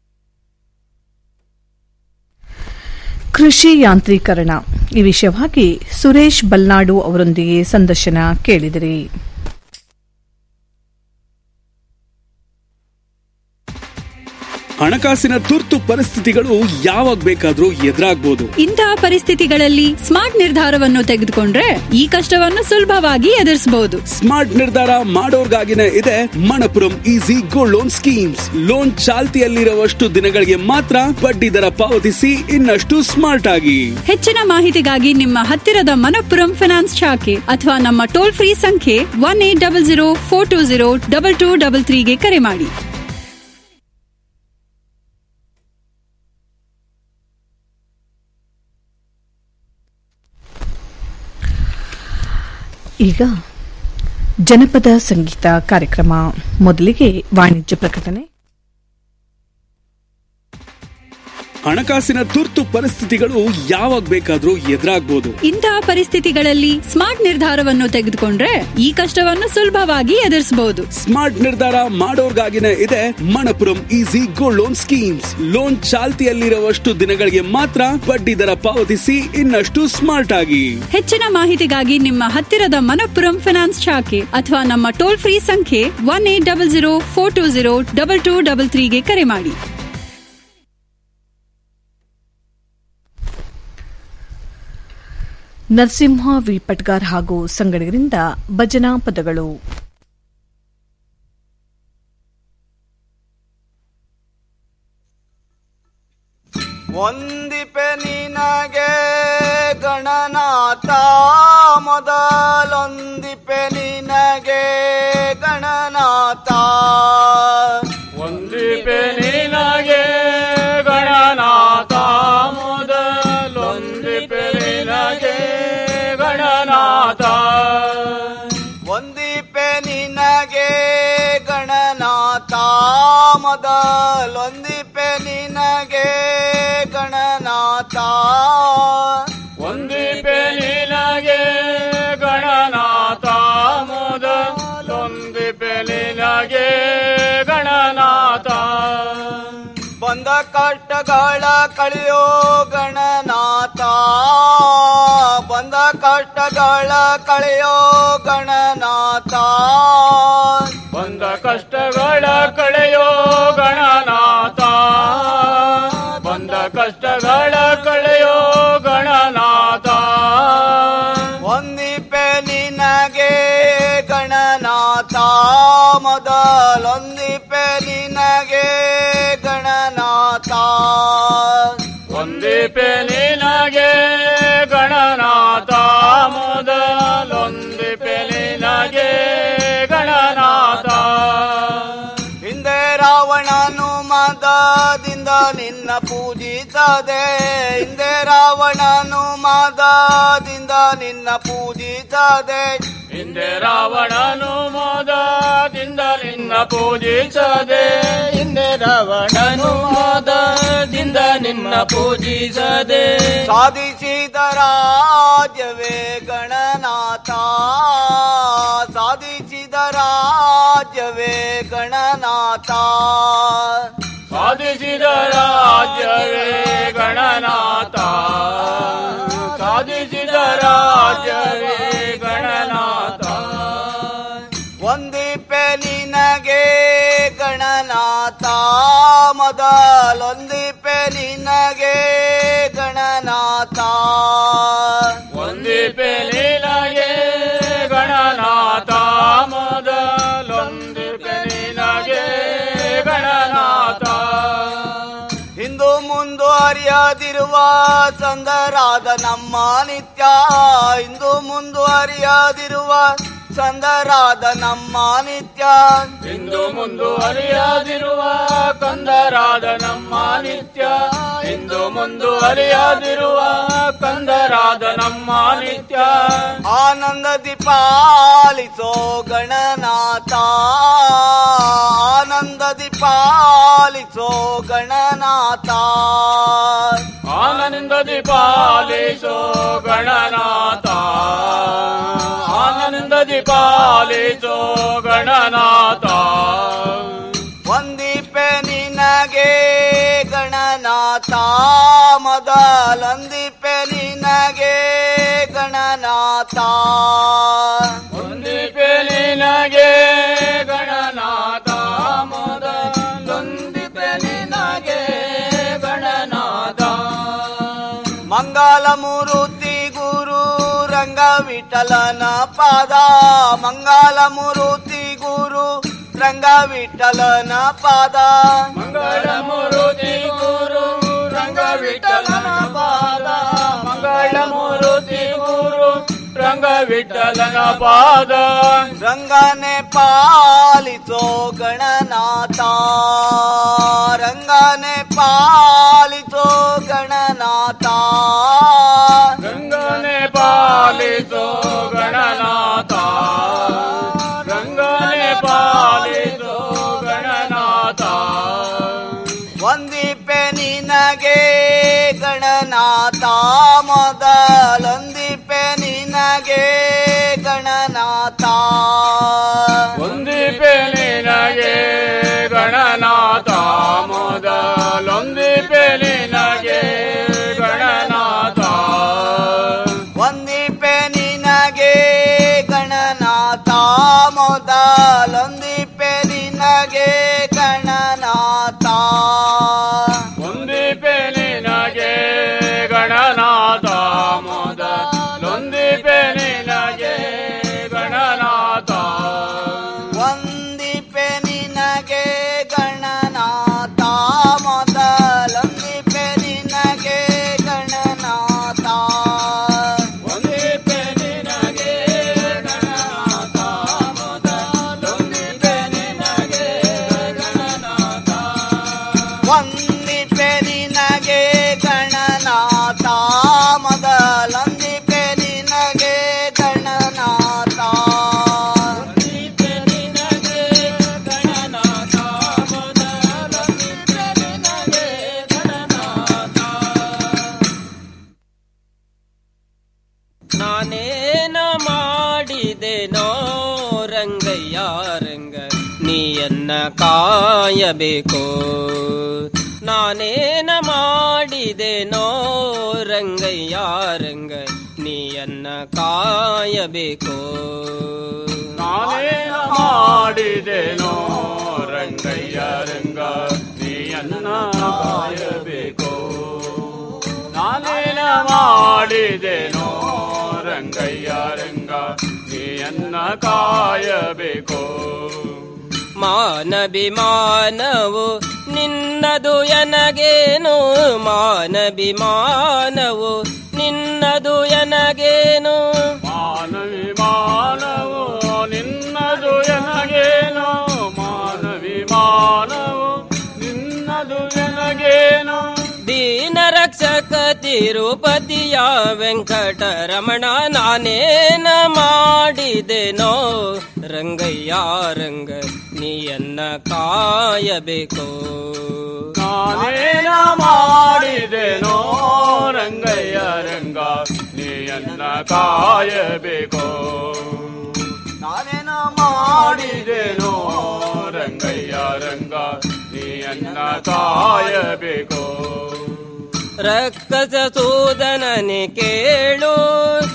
ಕೃಷಿ ಯಾಂತ್ರೀಕರಣ ಈ ವಿಷಯವಾಗಿ ಸುರೇಶ್ ಬಲ್ನಾಡು ಅವರೊಂದಿಗೆ ಸಂದರ್ಶನ ಕೇಳಿದಿರಿ ಹಣಕಾಸಿನ ತುರ್ತು ಪರಿಸ್ಥಿತಿಗಳು ಯಾವಾಗ ಬೇಕಾದ್ರೂ ಎದುರಾಗ್ಬೋದು ಇಂತಹ ಪರಿಸ್ಥಿತಿಗಳಲ್ಲಿ ಸ್ಮಾರ್ಟ್ ನಿರ್ಧಾರವನ್ನು ತೆಗೆದುಕೊಂಡ್ರೆ ಈ ಕಷ್ಟವನ್ನು ಸುಲಭವಾಗಿ ಎದುರಿಸಬಹುದು ಸ್ಮಾರ್ಟ್ ನಿರ್ಧಾರ ಮಾಡೋರ್ಗಾಗಿನೇ ಇದೆ Manappuram easy gold loan schemes loan ಚಾಲ್ತಿಯಲ್ಲಿರುವಷ್ಟು ದಿನಗಳಿಗೆ ಮಾತ್ರ ಬಡ್ಡಿ ದರ ಪಾವತಿಸಿ ಇನ್ನಷ್ಟು ಸ್ಮಾರ್ಟ್ ಆಗಿ ಹೆಚ್ಚಿನ ಮಾಹಿತಿಗಾಗಿ ನಿಮ್ಮ ಹತ್ತಿರದ ಮನಪ್ಪುರಂ ಫೈನಾನ್ಸ್ ಶಾಖೆ ಅಥವಾ ನಮ್ಮ ಟೋಲ್ ಫ್ರೀ ಸಂಖ್ಯೆ one eight double zero four two zero double two double ತ್ರೀಗೆ ಕರೆ ಮಾಡಿ ಈಗ ಜನಪದ ಸಂಗೀತ ಕಾರ್ಯಕ್ರಮ ಮೊದಲಿಗೆ ವಾಣಿಜ್ಯ ಪ್ರಕಟಣೆ ಹಣಕಾಸಿನ ತುರ್ತು ಪರಿಸ್ಥಿತಿಗಳು ಯಾವಾಗ ಬೇಕಾದ್ರೂ ಎದುರಾಗ್ಬೋದು ಇಂತಹ ಪರಿಸ್ಥಿತಿಗಳಲ್ಲಿ ಸ್ಮಾರ್ಟ್ ನಿರ್ಧಾರವನ್ನು ತೆಗೆದುಕೊಂಡ್ರೆ ಈ ಕಷ್ಟವನ್ನು ಸುಲಭವಾಗಿ ಎದುರಿಸಬಹುದು ಸ್ಮಾರ್ಟ್ ನಿರ್ಧಾರ ಮಾಡೋರ್ಗಾಗಿನೇ ಇದೆ Manappuram easy gold loan schemes loan ಚಾಲ್ತಿಯಲ್ಲಿರುವಷ್ಟು ದಿನಗಳಿಗೆ ಮಾತ್ರ ಬಡ್ಡಿ ದರ ಪಾವತಿಸಿ ಇನ್ನಷ್ಟು ಸ್ಮಾರ್ಟ್ ಆಗಿ ಹೆಚ್ಚಿನ ಮಾಹಿತಿಗಾಗಿ ನಿಮ್ಮ ಹತ್ತಿರದ ಮನಪ್ಪುರಂ ಫೈನಾನ್ಸ್ ಶಾಖೆ ಅಥವಾ ನಮ್ಮ ಟೋಲ್ ಫ್ರೀ ಸಂಖ್ಯೆ one eight double zero four two zero double two double ತ್ರೀಗೆ ಕರೆ ಮಾಡಿ ನರಸಿಂಹ ವಿ ಪಟ್ಗಾರ್ ಹಾಗೂ ಸಂಗಡಿಗರಿಂದ ಭಜನಾ ಪದಗಳು ಒಂದಿಪೆ ನಿನಗೆ ಗಣನಾಥ ಮೊದಲೊಂದಿಪೆ ನಿನಗೆ ಗಣನಾಥ ಒಂದಿಪೆ ನಿನಗೆ ಗಣನಾಥ ಮೊದಲೊಂದಿಪೆ ನಿನಗೆ ಗಣನಾಥ ಒಂದಿಪೆ ನಿನಗೆ ಗಣನಾಥ ಮೊದಲೊಂದಿಪೆ ನಿನಗೆ ಗಣನಾಥ ಒಂದಿಪೆ ನಿನಗೆ ಗಣನಾಥ ಮೊದಲೊಂದಿಪೆ ನಿನಗೆ ಗಣನಾಥ ಬಂದ ಕಷ್ಟಗಳ ಕಳೆಯೋ ಗಣನಾಥ ಬಂದ ಕಷ್ಟಗಳ ಕಳೆಯೋ ಗಣನಾಥ ಬಂದ ಕಷ್ಟಗಳ ಕಳೆಯೋ ಗಣನಾಥ ಕಷ್ಟಗಳ ಕಳೆಯೋ ಗಣನಾಥ ಒಂದಿಪೆ ನಿನಗೆ ಗಣನಾಥ ಮೊದಲೊಂದಿಪೆ ನಿನಗೆ ಗಣನಾಥ ಒಂದಿಪೆ ನಿನಗೆ ಗಣನಾಥ ಮೊದಲೊಂದಿಪೆ ನಿನಗೆ ಗಣನಾಥ ಹಿಂದೆ ರಾವಣನು ಮದದಿಂದ ನಿನ್ನ ಪೂಜಿಸದೆ ಹಿಂದೆ ರಾವಣನು ಮದದಿಂದ ನಿನ್ನ ಪೂಜಿಸದೆ ಹಿಂದೆ ರಾವಣನು ಮೋದದಿಂದ ನಿನ್ನ ಪೂಜಿಸದೆ ಹಿಂದೆ ರಾವಣನು ಮೋದದಿಂದ ನಿನ್ನ ಪೂಜಿಸದೆ ಸಾಧಿಸಿದ ರಾಜ್ಯವೇ ಗಣನಾಥ ಸಾಧಿಸಿದ ರಾಜ್ಯವೇ ಗಣನಾಥ ಸಾಧಿಸಿದ ರಾಜ್ಯವೇ ಗಣನಾಥ ಸಾಧಿಸಿದ ರಾಜ್ಯವೇ ಗಣನಾಥ ಒಂದಿಪೆ ನಿನಗೆ ಗಣನಾಥ ಮೊದಲೊಂದಿಪೆ ನಿನಗೆ ಗಣನಾಥ ಒಂದಿಪೆ ನಿನಗೆ ಗಣನಾಥ ಮೊದಲೊಂದಿಪೆ ನಿನಗೆ ಗಣನಾಥ ಹಿಂದು ಮುಂದುವರಿಯದಿರುವ ಸಂದರಾದ ನಮ್ಮ ನಿತ್ಯ ಇಂದು ಮುಂದುವರಿಯದಿರುವ ಸಂದರಾದ ನಮ್ಮ ನಿತ್ಯ ಇಂದು ಮುಂದುವರಿಯದಿರುವ ಕಂದರಾದ ನಮ್ಮ ನಿತ್ಯ ಇಂದು ಮುಂದುವರಿಯದಿರುವ ಕಂದರಾದ ನಮ್ಮ ನಿತ್ಯ ಆನಂದದಿ ಪಾಲಿಸೋ ಗಣನಾಥ ಆನಂದದಿ ಪಾಲಿಸೋ ಗಣನಾಥ ಆನಂದದಿ ಪಾಲಿಸೋ ಗಣನಾಥ ಆನಂದದಿ ಪಾಲಿಸೋ ಗಣನಾಥ ಒಂದಿಪೆ ನಿನಗೆ ಗಣನಾಥ ಮೊದಲೊಂದಿಪೆ ನಿನಗೆ ಗಣನಾಥ ಒಂದಿಪೆ ನಿನಗೆ ಗಣನಾಥ ಮೊದಲೊಂದಿಪೆ ನಿನಗೆ ಗಣನಾಥ ಮಂಗಲ ಮೂರುತಿ ಗುರು ರಂಗ ವಿಠಲನ ಪಾದ ಮಂಗಲ ಮೂರುತಿ ಗುರು ರಂಗ ವಿಠಲನ ಪಾದ ಮಂಗಳ ಮೂರುತಿ ಗುರು ರಂಗ ವಿಠಲನ ಪಾದ ಮಂಗಳ ಮೂರುತಿ ಗುರು ರಂಗ ವಿಠಲನ ಪಾದ ರಂಗನೆ ಪಾಲಿಸೋ ಗಣನಾಥ ರಂಗನೆ ಪಾಲಿಸೋ ಗಣನಾಥ ರಂಗನೆ ಪಾಲಿಸೋ ಗಣನಾಥ ರಂಗನೆ ಪಾಲಿಸೋ ಗಣನಾಥ ಒಂದಿಪೆ ನಿನಗೆ ಗಣನಾಥ ಮೊದಲೊಂದಿಪೆ ನಿನಗೆ ಗಣನಾಥ ಒಂದಿಪೆ ನಿನಗೆ ಗಣನಾಥ ಮೊದಲೊಂದಿಪೆ ನಿನಗೆ ಗಣನಾಥ ಒಂದಿಪೆ ನಿನಗೆ ಗಣನಾಥ ಮೊದಲೊಂದಿಪೆ ನಿನಗೆ ಗಣನಾಥ ಒಂದಿಪೆ ನಿನಗೆ ಗಣನಾಥ ಮೊದಲೊಂದಿಪೆ ನಿನಗೆ ಗಣನಾಥ ಒಂದಿಪೆ ನಿನಗೆ ಗಣನಾಥ ಮೊದಲೊಂದಿಪೆ ನಿನಗೆ ಗಣನಾಥ ಒಂದಿಪೆ ನಿನಗೆ ಗಣನಾಥ ಮೊದಲೊಂದಿಪೆ ನಿನಗೆ ಗಣನಾಥ ಒಂದಿಪೆ ನಿನಗೆ ಗಣನಾಥ ಮೊದಲೊಂದಿಪೆ ನಿನಗೆ ಗಣನಾಥ ಒಂದಿಪೆ ನಿನಗೆ ಗಣನಾಥ ಮೊದಲೊಂದಿಪೆ ನಿನಗೆ ಗಣನಾಥ ನಾನೇನ ಮಾಡಿದೆನೋ ರಂಗಯ್ಯ ರಂಗ ನೀಯನ್ನ ಕಾಯಬೇಕು ನಾನೇನ ಮಾಡಿದೆನೋ ರಂಗಯ್ಯ ರಂಗ ನೀಯನ್ನ ಕಾಯಬೇಕು ನಾನೇನ ಮಾಡಿದೆನೋ ರಂಗಯ್ಯ ರಂಗ ನೀಯನ್ನ ಕಾಯಬೇಕು ನಾನೇನ ಮಾಡಿದೆನೋ ರಂಗಯ್ಯ ರಂಗ ನೀಯನ್ನ ಕಾಯಬೇಕು ಮಾನಭಿಮಾನವು ನಿನ್ನದು ಎನಗೇನು ಮಾನಭಿಮಾನವು ನಿನ್ನದು ಎನಗೇನು ಮಾನವಿ ಮಾನವು ನಿನ್ನದು ಎನಗೇನು ಮಾನವಿ ಮಾನವು ನಿನ್ನದು ಎನಗೇನು ದೀನ ರಕ್ಷಕ ತಿರುಪತಿಯ ವೆಂಕಟರಮಣ ನಾನೇನ ಮಾಡಿದೆನೋ ರಂಗಯ್ಯ ರಂಗ ನೀಯನ್ನ ಕಾಯಬೇಕು ನಾನೇನ ಮಾಡಿದೆನೋ ರಂಗಯ್ಯ ರಂಗ ನೀಯನ್ನ ಕಾಯಬೇಕು ನಾನೇನ ಮಾಡಿದೆನೋ ರಂಗಯ್ಯ ರಂಗ ನೀಯನ್ನ ಕಾಯಬೇಕು ರಕ್ಕಸ ಸೂದನನೆ ಕೇಳು